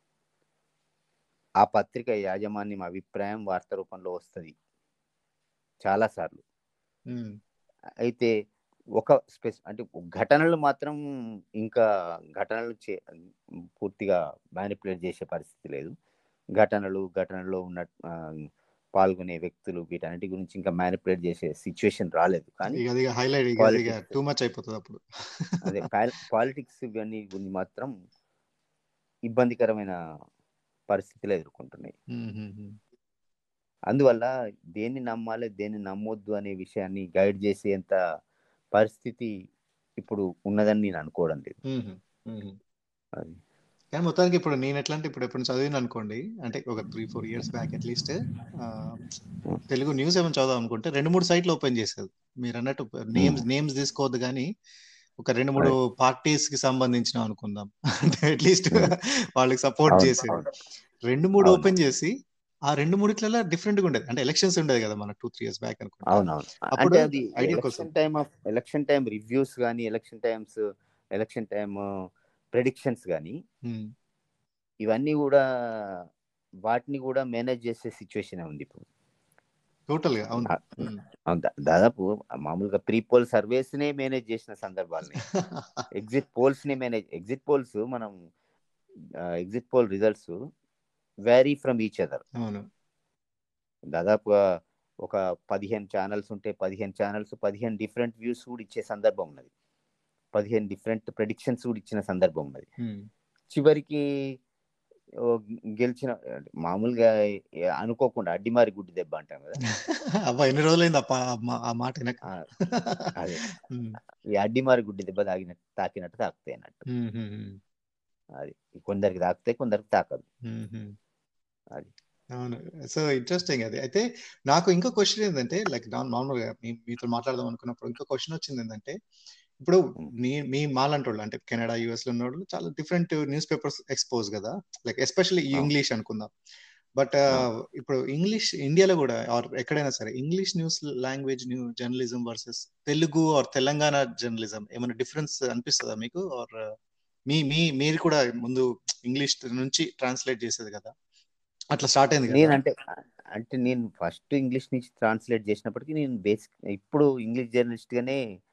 S2: ఆ పత్రిక యాజమాన్యం అభిప్రాయం వార్త రూపంలో వస్తుంది చాలాసార్లు
S1: మ్మ్.
S2: అయితే ఒక స్పెస్ అంటే ఘటనలు మాత్రం ఇంకా ఘటనలు చే పూర్తిగా మ్యానిపులేట్ చేసే పరిస్థితి లేదు ఘటనలు ఘటనలో ఉన్న ఆ, పాల్గొనే వ్యక్తులు వీటన్నిటి గురించి ఇంకా మ్యానిపులేట్ చేసే సిచ్యువేషన్ రాలేదు కానీ
S1: ఇక అది హైలైట్ ఇక అది
S2: Politics.
S1: టూ మచ్ అయిపోతుంది అప్పుడు
S2: అదే పాలిటిక్స్ ఇవన్నీ గురించి మాత్రం ఇబ్బందికరమైన పరిస్థితులు ఎదుర్కొంటున్నాయి
S1: మ్మ్. మ్మ్.
S2: అందువల్ల దేన్ని నమ్మాలి దేన్ని నమ్మొద్దు అనే విషయాన్ని గైడ్ చేసేంత పరిస్థితి ఇప్పుడు ఉన్నదని నేను అనుకోవడం లేదు
S1: మ్మ్. మ్మ్.
S2: అది
S1: కానీ మొత్తానికి ఇప్పుడు నేను ఎట్లా అంటే ఇప్పుడు ఎప్పుడు చదివిన అనుకోండి అంటే ఒక three four years back at least Telugu news ఏమైనా చదువుదాం అనుకుంటే రెండు మూడు సైట్లు ఓపెన్ చేసేది మీరు అన్నట్టు నేమ్స్ నేమ్స్ తీసుకోవద్దు కానీ ఒక రెండు మూడు పార్టీస్ కి సంబంధించిన అనుకుందాం అంటే అట్లీస్ట్
S2: Hmm.
S1: వాళ్ళకి సపోర్ట్
S2: అవును,
S1: చేసేది
S2: అవును.
S1: రెండు మూడు
S2: అవును.
S1: ఓపెన్ చేసి ఆ రెండు మూడిట్లలో డిఫరెంట్ గా ఉండేది అంటే ఎలక్షన్స్ ఉండేది కదా మన టూ త్రీ ఇయర్స్ బ్యాక్ అనుకుంటా
S2: అవునవును
S1: అప్పుడు
S2: అంటే అది
S1: idea కోసం.
S2: Election time of election time reviews కానీ election times election time predictions కానీ
S1: Hmm.
S2: ఇవన్నీ కూడా వాటిని కూడా మేనేజ్ చేసే సిచ్యువేషన్ ఉంది ఇప్పుడు
S1: టోటల్ గా అవును
S2: ఆ-
S1: Hmm.
S2: అవును, దా- దాదాపు మామూలుగా ప్రీ పోల్ సర్వేస్ నే మేనేజ్ చేసిన సందర్భాలని ఎగ్జిట్ పోల్స్ ని మేనేజ్ ఎగ్జిట్ పోల్స్ మనం exit poll results vary from each other
S1: అవును
S2: దాదాపుగా ఒక పదిహేను ఛానల్స్ ఉంటే పదిహేను ఛానల్స్ పదిహేను డిఫరెంట్ వ్యూస్ కూడా ఇచ్చే సందర్భం ఉన్నది పదిహేను డిఫరెంట్ ప్రెడిక్షన్స్ కూడా ఇచ్చిన సందర్భం ఉన్నది
S1: Hmm.
S2: చివరికి ఓ గెలిచిన మామూలుగా ఏ- అనుకోకుండా అడ్డిమారి గుడ్డి దెబ్బ అంటాం కదా
S1: అబ్బా ఎన్ని రోజులైంది అప్ప ఆ మా- ఆ మాట వినక
S2: ఆ, అదే
S1: ఉమ్,
S2: ఈ అడ్డిమారి గుడ్డి దెబ్బ తాగినట్టు తాకినట్టు తాకుతాయి అన్నట్టు
S1: ఉమ్, ఉమ్, ఉమ్,
S2: అది కొందరికి తాకుతాయి కొందరికి తాకదు
S1: ఉమ్, ఉమ్.
S2: అది
S1: అవును సో ఇంట్రెస్టింగ్ అది అయితే నాకు ఇంకో క్వశ్చన్ ఏంటంటే లైక్ నార్మల్గా మీ మీతో మాట్లాడదాం అనుకున్నప్పుడు ఇంకో క్వశ్చన్ వచ్చింది ఏంటంటే ఇప్పుడు మీ మీ మాలంటోళ్ళు అంటే కెనడా యుఎస్ లో ఉన్న వాళ్ళు చాలా డిఫరెంట్ న్యూస్ పేపర్స్ ఎక్స్పోజ్ కదా లైక్ ఎస్పెషల్లీ
S2: అవును.
S1: ఇంగ్లీష్ అనుకుందాం బట్
S2: అవును.
S1: ఇప్పుడు ఇంగ్లీష్ ఇండియాలో కూడా ఆర్ ఎక్కడైనా సరే English news language new journalism versus Telugu or Telangana journalism ఏమైనా డిఫరెన్స్ అనిపిస్తుందా మీకు ఆర్ మీ మీ మీరు కూడా ముందు ఇంగ్లీష్ నుంచి ట్రాన్స్లేట్ చేసేది కదా అట్లా స్టార్ట్ అయింది కదా
S2: నేనంటే అంటే నేను ఫస్ట్ ఇంగ్లీష్ నుంచి ట్రాన్స్లేట్ చేసినప్పటికీ నేను బేసిక్ ఇప్పుడు ఇంగ్లీష్ జర్నలిస్ట్ గానే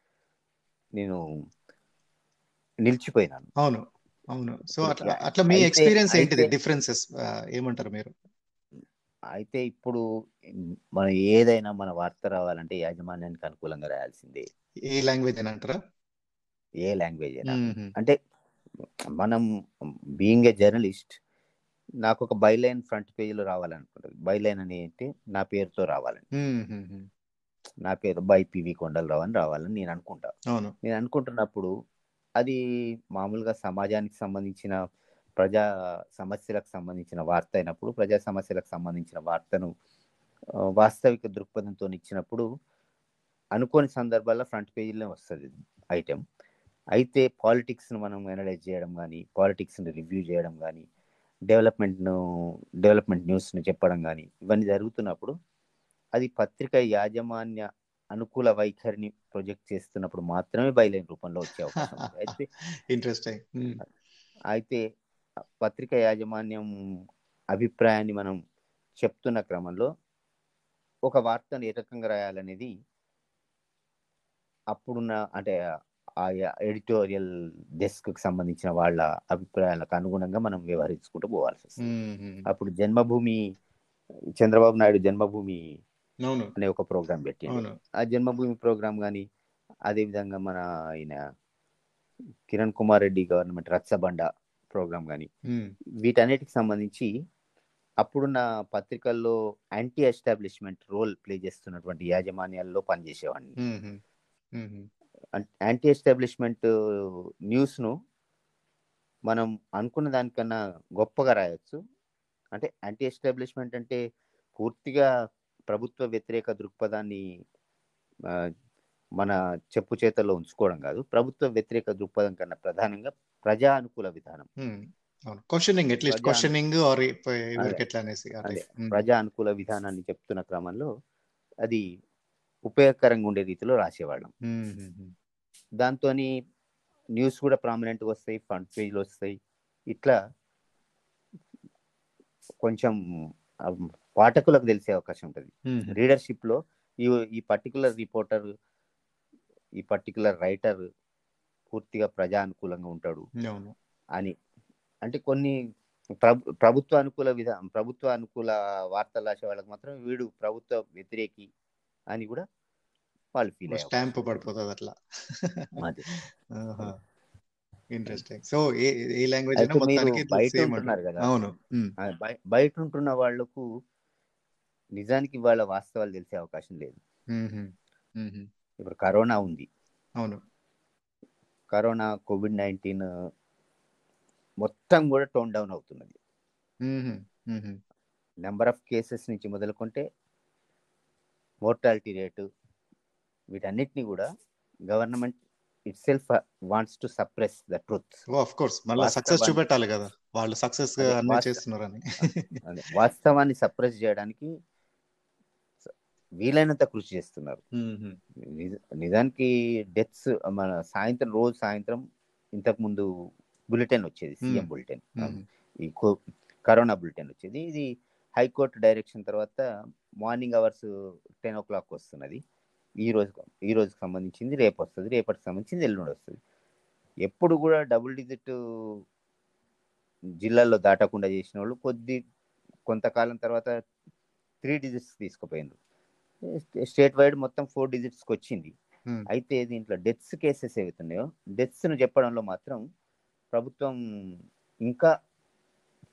S2: నేను నిలిచిపోయినాను
S1: అవును అవును సో
S2: ఇప్పుడు
S1: అట్లా
S2: యా-
S1: అట్లా మీ
S2: అయితే-
S1: ఎక్స్పీరియన్స్ ఏంటిది
S2: అయితే-
S1: డిఫరెన్సెస్ ఏమంటారు మీరు
S2: అయితే ఇప్పుడు మనం ఏదైనా మన వార్త రావాలంటే యాజమాన్యానికి అనుకూలంగా రాయాల్సిందే
S1: ఏ లాంగ్వేజ్ అని అంటారా
S2: ఏ లాంగ్వేజ్ అయినా
S1: మ్మ్.
S2: అంటే మనం బీయింగ్ ఏ జర్నలిస్ట్ నాకు ఒక బైలైన్ ఫ్రంట్ పేజీలో రావాలనుకుంటుంది బైలైన్ అని ఏంటి నా పేరుతో రావాలని
S1: మ్మ్, మ్మ్, మ్మ్.
S2: నా పేరు బై పివి కొండలరావు అని రావాలని నేను అనుకుంటా
S1: అవును
S2: నేను అనుకుంటున్నప్పుడు అది మామూలుగా సమాజానికి సంబంధించిన ప్రజా సమస్యలకు సంబంధించిన వార్త అయినప్పుడు ప్రజా సమస్యలకు సంబంధించిన వార్తను ఆ, వాస్తవిక దృక్పథంతో ఇచ్చినప్పుడు అనుకోని సందర్భాల్లో ఫ్రంట్ పేజీలో వస్తుంది ఐటెం అయితే పాలిటిక్స్ను మనం అనలైజ్ చేయడం కానీ పాలిటిక్స్ని రివ్యూ చేయడం కానీ డెవలప్మెంట్ను డెవలప్మెంట్ న్యూస్ను చెప్పడం కానీ ఇవన్నీ జరుగుతున్నప్పుడు అది పత్రిక యాజమాన్య అనుకూల వైఖరిని ప్రొజెక్ట్ చేస్తున్నప్పుడు మాత్రమే బయలైన రూపంలో వచ్చే అవకాశం ఉంది అయితే
S1: ఇంట్రెస్టింగ్
S2: అయితే పత్రిక యాజమాన్యం అభిప్రాయాన్ని మనం చెప్తున్న క్రమంలో ఒక వార్తను ఏ రకంగా రాయాలనేది అప్పుడున్న అంటే ఆ ఎడిటోరియల్ డెస్క్ కి సంబంధించిన వాళ్ళ అభిప్రాయాలకు అనుగుణంగా మనం వ్యవహరించుకుంటూ పోవాల్సి వస్తుంది అప్పుడు జన్మభూమి చంద్రబాబు నాయుడు జన్మభూమి
S1: అవును
S2: అనే ఒక ప్రోగ్రాం పెట్టిండు
S1: అవును
S2: ఆ జన్మభూమి ప్రోగ్రాం కానీ అదేవిధంగా మన ఆయన కిరణ్ కుమార్ రెడ్డి గవర్నమెంట్ రచ్చబండ ప్రోగ్రాం కానీ
S1: మ్మ్.
S2: వీటన్నిటికి సంబంధించి అప్పుడున్న పత్రికల్లో యాంటీ ఎస్టాబ్లిష్మెంట్ రోల్ ప్లే చేస్తున్నటువంటి యాజమాన్యాల్లో పనిచేసేవాడిని
S1: మ్మ్, మ్మ్. మ్మ్.
S2: యాంటీ ఎస్టాబ్లిష్మెంట్ న్యూస్ను మనం అనుకున్న దానికన్నా గొప్పగా రాయొచ్చు అంటే యాంటీ ఎస్టాబ్లిష్మెంట్ అంటే పూర్తిగా ప్రభుత్వ వ్యతిరేక దృక్పథాన్ని ఆ, మన చెప్పు చేతల్లో ఉంచుకోవడం కాదు ప్రభుత్వ వ్యతిరేక దృక్పథం కన్నా ప్రధానంగా ప్రజా అనుకూల విధానం
S1: మ్మ్. అవును క్వశ్చనింగ్ అట్లీస్ట్
S2: ప్రజా-
S1: క్వశ్చనింగ్ ఆర్ ఎవరికి ఎట్లా అనేసి
S2: అదే
S1: మ్మ్.
S2: ప్రజా అనుకూల విధానాన్ని చెప్తున్న క్రమంలో అది ఉపయోగకరంగా ఉండే రీతిలో రాసేవాళ్ళం
S1: మ్మ్, మ్మ్, మ్మ్.
S2: దాంతో న్యూస్ కూడా ప్రామినెంట్గా వస్తాయి ఫ్రంట్ పేజ్లు వస్తాయి ఇట్లా కొంచెం ఆ, పాఠకులకు తెలిసే అవకాశం ఉంటుంది
S1: మ్మ్.
S2: రీడర్షిప్లో ఈ ఈ పర్టికులర్ రిపోర్టర్ ఈ పర్టికులర్ రైటర్ పూర్తిగా ప్రజా అనుకూలంగా ఉంటాడు
S1: అవును
S2: అని అంటే కొన్ని ప్రభు ప్రభుత్వ అనుకూల విధానం ప్రభుత్వ అనుకూల వార్తలు రాసే వాళ్ళకి మాత్రం వీడు ప్రభుత్వ వ్యతిరేకి అని కూడా వాళ్ళు ఫీల్ అయ్యే
S1: స్టాంప్
S2: అవకాశం
S1: పడిపోతుంది అట్లా
S2: అది.
S1: ఇంట్రెస్టింగ్ సో ఏ ఏ లాంగ్వేజ్ అయినా
S2: అయితే మీరు
S1: మొత్తానికి ఇట్లా
S2: బయట
S1: same
S2: ఉంటున్నారు
S1: ఉంటుంది.
S2: కదా.
S1: అవును మ్మ్.
S2: ఆ బయ- బయట ఉంటున్న వాళ్లకు నిజానికి వాళ్ళ వాస్తవాలు తెలిసే అవకాశం లేదు
S1: మ్మ్, మ్మ్. మ్మ్.
S2: ఇప్పుడు కరోనా ఉంది
S1: అవును
S2: కరోనా కోవిడ్ నైన్టీన్ మొత్తం కూడా టోన్ డౌన్ అవుతున్నది
S1: మ్మ్, మ్మ్.
S2: నెంబర్ ఆఫ్ కేసెస్ నుంచి మొదలుకుంటే మోర్టాలిటీ రేటు వీటన్నిటిని కూడా government itself wants to suppress the truth
S1: oh of course మళ్ళీ సక్సెస్
S2: వాస్తవాన్ని-
S1: చూపెట్టాలి కదా వాళ్ళు సక్సెస్
S2: అదే,
S1: అన్ని
S2: వాస్త-
S1: చేస్తున్నారని
S2: అదే వాస్తవాన్ని సప్రెస్ చేయడానికి స- వీలైనంత కృషి చేస్తున్నారు
S1: మ్మ్.
S2: నిజ- నిజానికి డెత్స్ మన సాయంత్రం రోజు సాయంత్రం ఇంతకు ముందు బులెటిన్ వచ్చేది సీఎం
S1: Hmm.
S2: బులెటిన్
S1: మ్మ్.
S2: ఈ కో- కరోనా బులెటిన్ వచ్చేది ఇది హైకోర్టు డైరెక్షన్ తర్వాత morning hours ten o'clock వస్తున్నది ఈ రోజు ఈ రోజుకి సంబంధించింది రేపు వస్తుంది రేపటికి సంబంధించింది ఎల్లుండి వస్తుంది ఎప్పుడు కూడా డబుల్ డిజిట్ జిల్లాల్లో దాటకుండా చేసిన వాళ్ళు కొద్ది కొంతకాలం తర్వాత త్రీ డిజిట్స్ తీసుకుపోయిండ్రు స్టేట్ వైడ్ మొత్తం ఫోర్ డిజిట్స్కి వచ్చింది
S1: Hmm.
S2: అయితే దీంట్లో డెత్స్ కేసెస్ ఏవైతున్నాయో డెత్స్ను చెప్పడంలో మాత్రం ప్రభుత్వం ఇంకా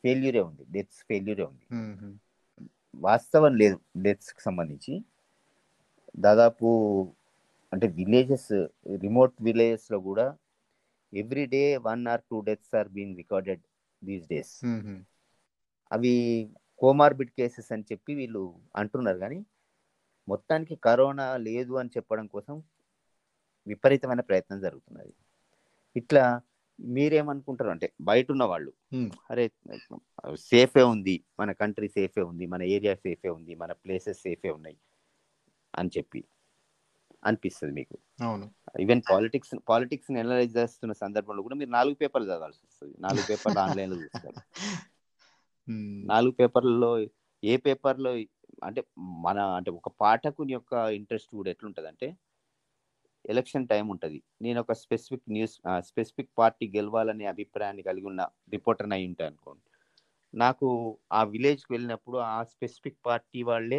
S2: ఫెయిల్యూరే ఉంది డెత్స్ ఫెయిల్యూరే ఉంది
S1: మ్మ్.
S2: వాస్తవం లేదు డెత్స్కి సంబంధించి దాదాపు అంటే విలేజెస్ రిమోట్ విలేజెస్లో కూడా every day one or two deaths are being recorded these days
S1: మ్మ్.
S2: అవి కోమార్బిడ్ కేసెస్ అని చెప్పి వీళ్ళు అంటున్నారు కానీ మొత్తానికి కరోనా లేదు అని చెప్పడం కోసం విపరీతమైన ప్రయత్నం జరుగుతున్నది ఇట్లా మీరేమనుకుంటారు అంటే బయట ఉన్న వాళ్ళు
S1: Hmm.
S2: అరే సేఫే ఉంది మన కంట్రీ సేఫే ఉంది మన ఏరియా సేఫే ఉంది మన ప్లేసెస్ సేఫే ఉన్నాయి అని చెప్పి అనిపిస్తుంది మీకు
S1: అవును
S2: ఈవెన్ పాలిటిక్స్ పాలిటిక్స్ అనలైజ్ చేస్తున్న సందర్భంలో కూడా మీరు నాలుగు పేపర్లు చదవాల్సి వస్తుంది నాలుగు పేపర్లు ఆన్లైన్లో చూస్తారు
S1: మ్మ్.
S2: నాలుగు పేపర్లలో ఏ పేపర్లో అంటే మన అంటే ఒక పాఠకుని యొక్క ఇంట్రెస్ట్ కూడా ఎట్లుంటుంది అంటే ఎలక్షన్ టైం ఉంటుంది నేను ఒక స్పెసిఫిక్ న్యూస్ స్పెసిఫిక్ పార్టీ గెలవాలనే అభిప్రాయాన్ని కలిగి ఉన్న రిపోర్టర్ అయి ఉంటాను అనుకోండి నాకు ఆ విలేజ్కి వెళ్ళినప్పుడు ఆ స్పెసిఫిక్ పార్టీ వాళ్ళే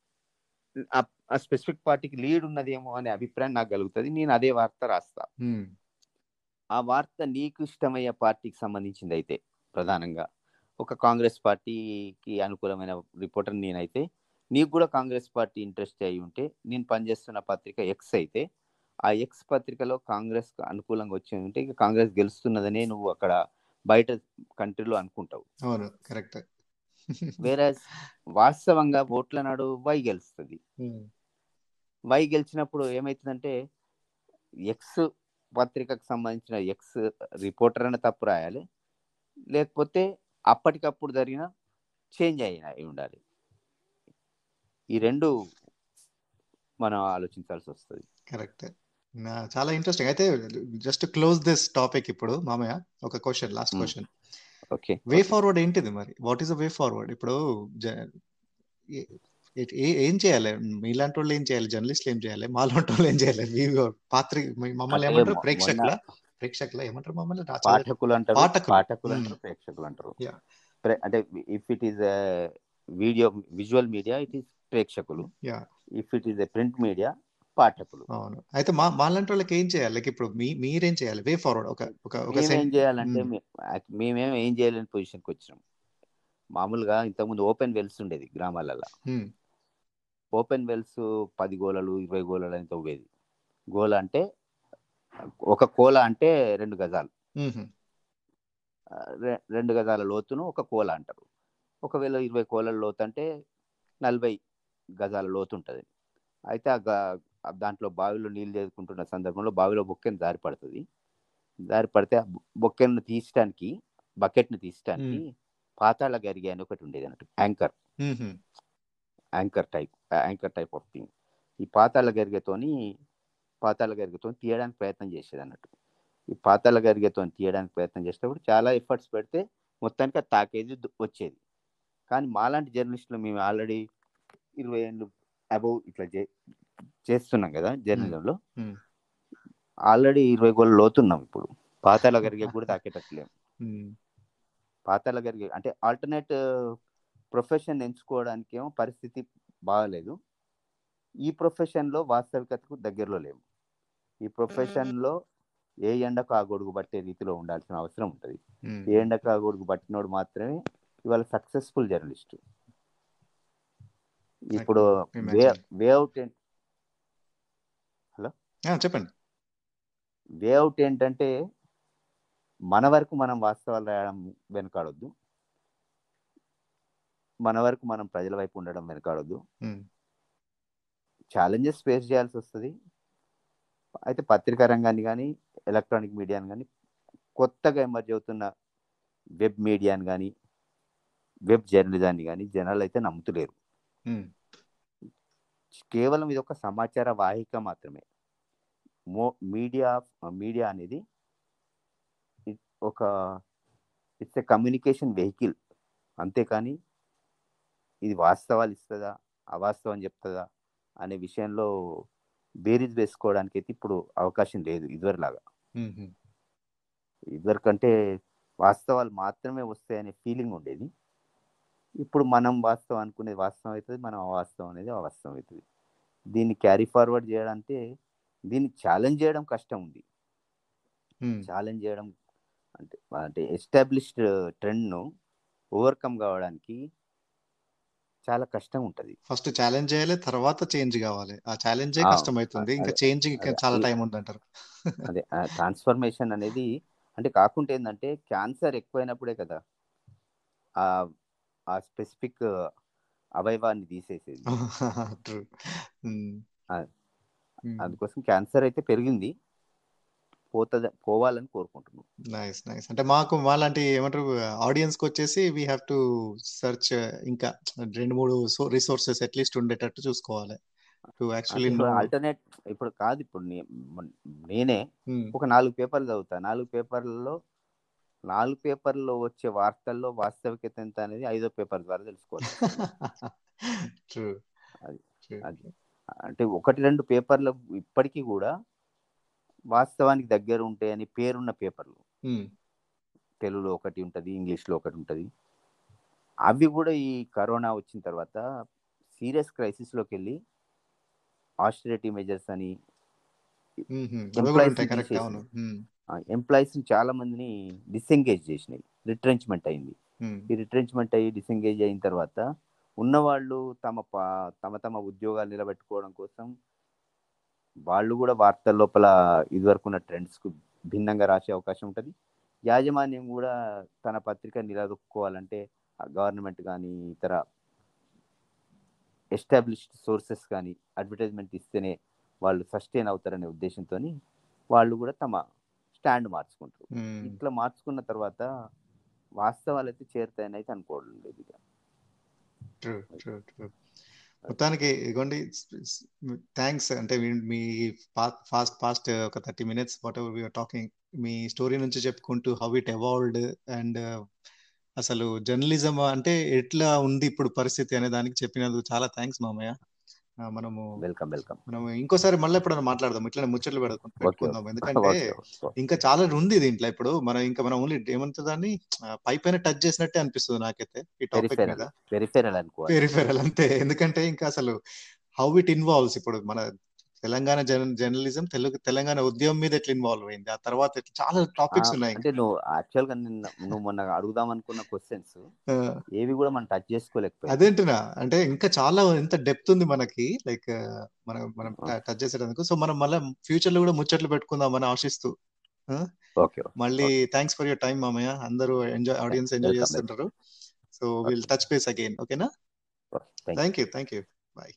S2: ఆ- ఆ స్పెసిఫిక్ పార్టీకి లీడ్ ఉన్నదేమో అనే అభిప్రాయం నాకు కలుగుతుంది నేను అదే వార్త రాస్తా
S1: మ్మ్.
S2: ఆ వార్త నీకు ఇష్టమయ్యే పార్టీకి సంబంధించింది అయితే ప్రధానంగా ఒక కాంగ్రెస్ పార్టీకి అనుకూలమైన రిపోర్టర్ నేనైతే నీకు కూడా కాంగ్రెస్ పార్టీ ఇంట్రెస్ట్ అయి ఉంటే నేను పనిచేస్తున్న పత్రిక ఎక్స్ అయితే ఆ ఎక్స్ పత్రికలో కాంగ్రెస్ అనుకూలంగా వచ్చి ఉంటే ఇక కాంగ్రెస్ గెలుస్తున్నదనే నువ్వు అక్కడ బయట కంట్రీలో అనుకుంటావు
S1: అవును కరెక్ట్
S2: వేరే వాస్తవంగా ఓట్ల నాడు వై గెలుస్తుంది వై గెలిచినప్పుడు ఏమవుతుందంటే ఎక్స్ పత్రికకు సంబంధించిన ఎక్స్ రిపోర్టర్ అనే తప్పు రాయాలి లేకపోతే అప్పటికప్పుడు జరిగిన చేంజ్ అయిన అయి ఉండాలి ఈ రెండు మనం ఆలోచించాల్సి వస్తుంది
S1: కరెక్ట్ చాలా ఇంట్రెస్టింగ్ అయితే జస్ట్ క్లోజ్ దిస్ టాపిక్ ఇప్పుడు మామయ్య ఒక question last
S2: Hmm.
S1: Question
S2: okay
S1: way forward ఏంటిది మరి what is the way forward ఇప్పుడు జ- ఏ- ఏ- ఏ- ఏం చేయాలి మీలాంటి వాళ్ళు ఏం చేయాలి జర్నలిస్టులు ఏం చేయాలి మాలాంటి వాళ్ళు ఏం చేయాలి మీ పాత్రి మీ- మమ్మల్ని
S2: అంటే
S1: ఏమంటారు
S2: మొ-
S1: ప్రేక్షకుల ప్రేక్షకుల ఏమంటారు మమ్మల్ని రా- చదువు-
S2: పాఠకులు అంటారు
S1: పాఠకులు.
S2: పాఠకులు
S1: Hmm.
S2: అంటారు ప్రేక్షకులు అంటారు
S1: Yeah.
S2: ప్రే- అంటే if it is video visual media it is ప్రేక్షకులు
S1: Yeah.
S2: If it is print media పాఠకులు
S1: అవును అయితే మా మాలాంటి వాళ్ళకి ఏం చేయాలి లైక్ ఇప్పుడు మీ మీరేం చేయాలి వే ఫార్వర్డ్ ఒక ఒక ఒక
S2: మేమేం
S1: sen-
S2: చేయాలంటే
S1: Hmm.
S2: మే- యాక్- మేమేం ఏం చేయలేని పొజిషన్కి వచ్చినాం మామూలుగా ఇంతకుముందు ఓపెన్ వెల్స్ ఉండేది గ్రామాలలో
S1: Hmm.
S2: ఓపెన్ వెల్స్ పది గోళలు ఇరవై గోళలు అని తవ్వేది గోల అంటే ఒక కోల అంటే రెండు గజాలు
S1: Mhm.
S2: ఆ, రె- రెండు గజాల లోతును ఒక కోల అంటారు ఒకవేళ ఇరవై కోలల లోతు అంటే నలభై గజాల లోతు ఉంటుంది అయితే ఆ గా- ఆ దాంట్లో బావిలో నీళ్ళు చేసుకుంటున్న సందర్భంలో బావిలో బొక్కెను దారి పడుతుంది దారి పడితే ఆ బొ- బొక్కెను తీయడానికి బకెట్ను తీయడానికి పాతాళ గరిగే అని ఒకటి ఉండేది అన్నట్టు anchor
S1: Mhm.
S2: Anchor type anchor type of thing ఈ పాతాళ గరిగతోని పాతాళ గరిగతో తీయడానికి ప్రయత్నం చేసేది అన్నట్టు ఈ పాతాళ గరిగతో తీయడానికి ప్రయత్నం చేసేటప్పుడు చాలా ఎఫర్ట్స్ పెడితే మొత్తానికి అది తాకేది దు- వచ్చేది కానీ మాలాంటి జర్నలిస్టులు మేము ఆల్రెడీ ఇరవై ఏళ్ళు అబౌవ్ ఇట్లా చే చేస్తున్నాం కదా జర్నలిజంలో
S1: Hmm.
S2: ఆల్రెడీ ఇరవై గోళ్ళు లోతున్నాం ఇప్పుడు పాతాళ గరిగే కూడా తాకేటట్లేము
S1: Hmm.
S2: పాతాళ గరిగే అంటే ఆల్టర్నేట్ ప్రొఫెషన్ ఎంచుకోవడానికి ఏమో పరిస్థితి బాగాలేదు ఈ ప్రొఫెషన్లో వాస్తవికతకు దగ్గరలో లేవు ఈ ప్రొఫెషన్లో ఏ ఎండకు ఆ గొడుగు పట్టే రీతిలో ఉండాల్సిన అవసరం ఉంటుంది
S1: Hmm.
S2: ఏ ఎండకు ఆ గొడుగు పట్టినోడు మాత్రమే ఇవాళ సక్సెస్ఫుల్ జర్నలిస్ట్ ఇప్పుడు వే
S1: Imagine.
S2: వే అవుట్
S1: ఆ, చెప్పండి
S2: వే అవుట్ ఏంటంటే మన వరకు మనం వాస్తవాలు రాయడం వెనకాడొద్దు మన వరకు మనం ప్రజల వైపు ఉండడం వెనకాడొద్దు
S1: Hmm.
S2: ఛాలెంజెస్ ఫేస్ చేయాల్సి వస్తుంది అయితే పత్రికా రంగాన్ని కానీ ఎలక్ట్రానిక్ మీడియాని కానీ కొత్తగా ఎమర్జ్ అవుతున్న వెబ్ మీడియాని కానీ వెబ్ జర్నలిజాన్ని కానీ జనాలు అయితే నమ్ముతలేరు
S1: Hmm.
S2: కేవలం ఇది ఒక సమాచార వాహిక మాత్రమే మో మీడియా మీడియా అనేది it- ఒక ఇట్స్ ఎ కమ్యూనికేషన్ వెహికల్ అంతేకాని ఇది వాస్తవాలు ఇస్తుందా అవాస్తవం చెప్తుందా అనే విషయంలో బేరీజ్ వేసుకోవడానికి అయితే ఇప్పుడు అవకాశం లేదు ఇదివరలాగా
S1: Mhm.
S2: ఇదివరకంటే వాస్తవాలు మాత్రమే వస్తాయనే ఫీలింగ్ ఉండేది ఇప్పుడు మనం వాస్తవం అనుకునేది వాస్తవం అవుతుంది మనం అవాస్తవం అనేది అవాస్తవం అవుతుంది దీన్ని క్యారీ ఫార్వర్డ్ చేయడంటే దీన్ని ఛాలెంజ్ చేయడం కష్టం ఉంది
S1: Hmm.
S2: ఛాలెంజ్ చేయడం అంటే అంటే ఎస్టాబ్లిష్డ్ ట్రెండ్ను ఓవర్కమ్ కావడానికి చాలా కష్టం ఉంటుంది
S1: ఫస్ట్ ఛాలెంజ్ చేయాలి తర్వాత చేంజ్ కావాలి ఆ ఛాలెంజే
S2: ఆ,
S1: కష్టమవుతుంది ఇంకా
S2: అదే,
S1: చేంజ్ ఇంకా
S2: అదే.
S1: చాలా
S2: ఈ-
S1: టైం ఉందంటారు
S2: అదే ట్రాన్స్ఫర్మేషన్ అనేది అంటే కాకుండా ఏంటంటే క్యాన్సర్ ఎక్కువైనప్పుడే కదా ఆ ఆ స్పెసిఫిక్ అవయవాన్ని తీసేసేది
S1: ట్రూ
S2: ఆ, అందుకోసం క్యాన్సర్ అయితే పెరిగింది పోతుంది పోవాలని కోరుకుంటున్నాం
S1: నైస్ నైస్ అంటే మాకు మాలాంటి ఏమంటారు ఆడియన్స్ కి వచ్చేసి వీ హ్యావ్ టు సెర్చ్ ఇంకా రెండు మూడు రిసోర్సెస్ అట్లీస్ట్ ఉండేటట్టు చూసుకోవాలి టు యాక్చువల్లీ నో
S2: ఆల్టర్నేట్ ఇప్పుడు కాదు ఇప్పుడు నే- మన- నేనే ఒక నాలుగు పేపర్లు చదువుతా నాలుగు పేపర్లలో నాలుగు పేపర్లో వచ్చే వార్తల్లో వాస్తవికత ఎంత అనేది ఐదో పేపర్ ద్వారా తెలుసుకోవాలి
S1: ట్రూ
S2: అది- అది. అంటే ఒకటి రెండు పేపర్లు ఇప్పటికీ కూడా వాస్తవానికి దగ్గర ఉంటాయని పేరున్న పేపర్లు తెలుగులో ఒకటి ఉంటుంది ఇంగ్లీష్లో ఒకటి ఉంటుంది అవి కూడా ఈ కరోనా వచ్చిన తర్వాత సీరియస్ క్రైసిస్లోకి వెళ్ళి ఆస్టరిటీ మెజర్స్ అని Employees
S1: ఉంటాయి కరెక్ట్
S2: తీసేసి.
S1: అవును
S2: ఎంప్లాయీస్ చాలా మందిని డిసెంగేజ్ చేసినాయి రిట్రెంచ్మెంట్ అయింది
S1: Hmm.
S2: ఈ రిట్రెంచ్మెంట్ అయ్యి డిసెంగేజ్ అయిన తర్వాత ఉన్నవాళ్ళు తమ పా- తమ తమ ఉద్యోగాలు నిలబెట్టుకోవడం కోసం వాళ్ళు కూడా వార్తల లోపల ఇదివరకు ఉన్న ట్రెండ్స్ కు భిన్నంగా రాసే అవకాశం ఉంటుంది యాజమాన్యం కూడా తన పత్రిక నిలదొక్కుకోవాలంటే గవర్నమెంట్ కానీ ఇతర ఎస్టాబ్లిష్డ్ సోర్సెస్ కానీ అడ్వర్టైజ్మెంట్ ఇస్తేనే వాళ్ళు సస్టైన్ అవుతారనే ఉద్దేశంతో వాళ్ళు కూడా తమ స్టాండ్ మార్చుకుంటారు
S1: Hmm.
S2: ఇట్లా మార్చుకున్న తర్వాత వాస్తవాలు అయితే చేరుతాయని అయితే అనుకోవడం లేదు ఇక
S1: ట్రూ ట్రూ ట్రూ మొత్తానికి ఇగోండి థ్యాంక్స్ అంటే మీ- మీ ఫాస్ట్ ఫాస్ట్ ఒక thirty minutes whatever you're talking మీ స్టోరీ నుంచి చెప్పుకుంటూ హౌ ఇట్ ఎవాల్వ్డ్ అండ్ అసలు జర్నలిజం అంటే ఎట్లా ఉంది ఇప్పుడు పరిస్థితి అనే దానికి చెప్పినందుకు చాలా థ్యాంక్స్ మామయ్య ఆ, మనము
S2: వెల్కమ్ వెల్కమ్
S1: మనం ఇంకోసారి మళ్ళీ ఎప్పుడైనా మాట్లాడదాం ఇట్లా ముచ్చట్లు పెడదాం
S2: ఓకే
S1: పెట్టుకుందాం ఎందుకంటే
S2: ఓకే ఓకే
S1: ఇంకా చాలా ఉంది దీంట్లో ఇప్పుడు మనం ఇంకా మనం ఓన్లీ ఏమంటుంది దాన్ని పై పైన టచ్ చేసినట్టే అనిపిస్తుంది నాకైతే ఈ టాపిక్
S2: పెరిఫెరల్
S1: మీద
S2: పెరిఫెరల్ అనుకోవాలి
S1: పెరిఫెరల్ అంతే ఎందుకంటే ఇంకా అసలు హౌ ఇట్ ఇన్వాల్వ్స్ ఇప్పుడు మన తెలంగాణ జర్న జర్నలిజం తెలుగు తెలంగాణ ఉద్యమం మీద ఎట్లా ఇన్వాల్వ్ అయింది ఆ తర్వాత ఎట్లా చాలా
S2: ఆ,
S1: టాపిక్స్ ఉన్నాయి
S2: అంటే నువ్వు యాక్చువల్ గా నిన్న నువ్వు మొన్న అడుగుదాం అనుకున్న క్వశ్చన్స్
S1: ఆ,
S2: ఏవి కూడా మనం టచ్ చేసుకోలేకపోయాం
S1: అదేంటున్నా అంటే ఇంకా చాలా ఎంత డెప్త్ ఉంది మనకి లైక్ మనం మనం టచ్ చేసేటందుకు సో మనం మళ్ళీ ఫ్యూచర్ లో కూడా ముచ్చట్లు పెట్టుకుందామని ఆశిస్తూ ఆ,
S2: ఓకే
S1: మళ్ళీ థ్యాంక్స్ ఫర్ యువర్ టైం మామయ్య అందరూ ఎంజాయ్ ఆడియన్స్ ఎంజాయ్
S2: వెల్కమ్
S1: చేస్తుంటారు so will touch base again ఓకేనా
S2: thank
S1: thank you thank you bye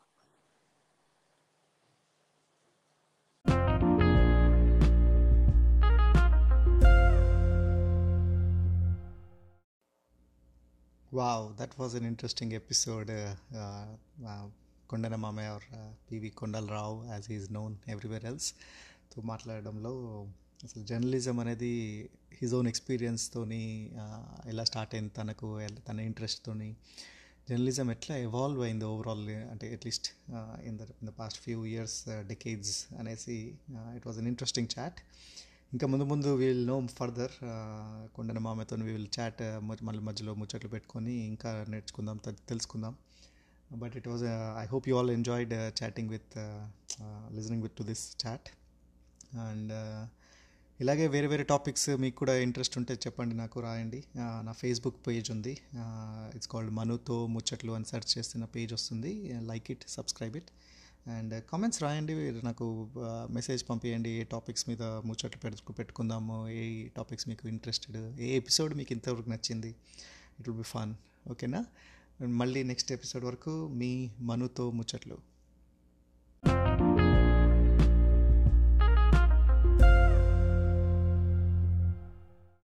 S1: Wow, that was an interesting episode. Uh, uh, uh, Kondana Mame or uh, PV Kondal Rao, as he is known everywhere else. తో మాట్లాడడంలో అసలు journalism అనేది his own ఎక్స్పీరియన్స్తోని ఎలా start అయింది తనకు ఎల్- తన ఇంట్రెస్ట్తోని journalism ఎట్లా ఎవాల్వ్ అయింది ఓవరాల్ అంటే at least in the in the past few years decades అనేసి it was an interesting chat ఇంకా ముందు ముందు వీల్ నో ఫర్దర్ కొండన మామతో విల్ చాట్ మళ్ళీ మధ్యలో ముచ్చట్లు పెట్టుకొని ఇంకా నేర్చుకుందాం తె- తెలుసుకుందాం but it was I hope you all enjoyed chatting with listening with to this chat and ఇలాగే వేరే వేరే టాపిక్స్ మీకు కూడా ఇంట్రెస్ట్ ఉంటే చెప్పండి నాకు రాయండి ఆ, నా ఫేస్బుక్ పేజ్ ఉంది ఇట్స్ కాల్డ్ మనుతో ముచ్చట్లు అని సెర్చ్ చేస్తే నా పేజ్ వస్తుంది like it subscribe it and comments రాయండి నాకు మెసేజ్ పంపించండి ఏ టాపిక్స్ మీద ముచ్చట్లు పెట్టు పెట్టుకుందాము ఏ టాపిక్స్ మీకు ఇంట్రెస్టెడ్ ఏ ఎపిసోడ్ మీకు ఇంతవరకు నచ్చింది ఇట్ విల్ బి ఫన్ ఓకేనా మళ్ళీ నెక్స్ట్ ఎపిసోడ్ వరకు మీ మనుతో ముచ్చట్లు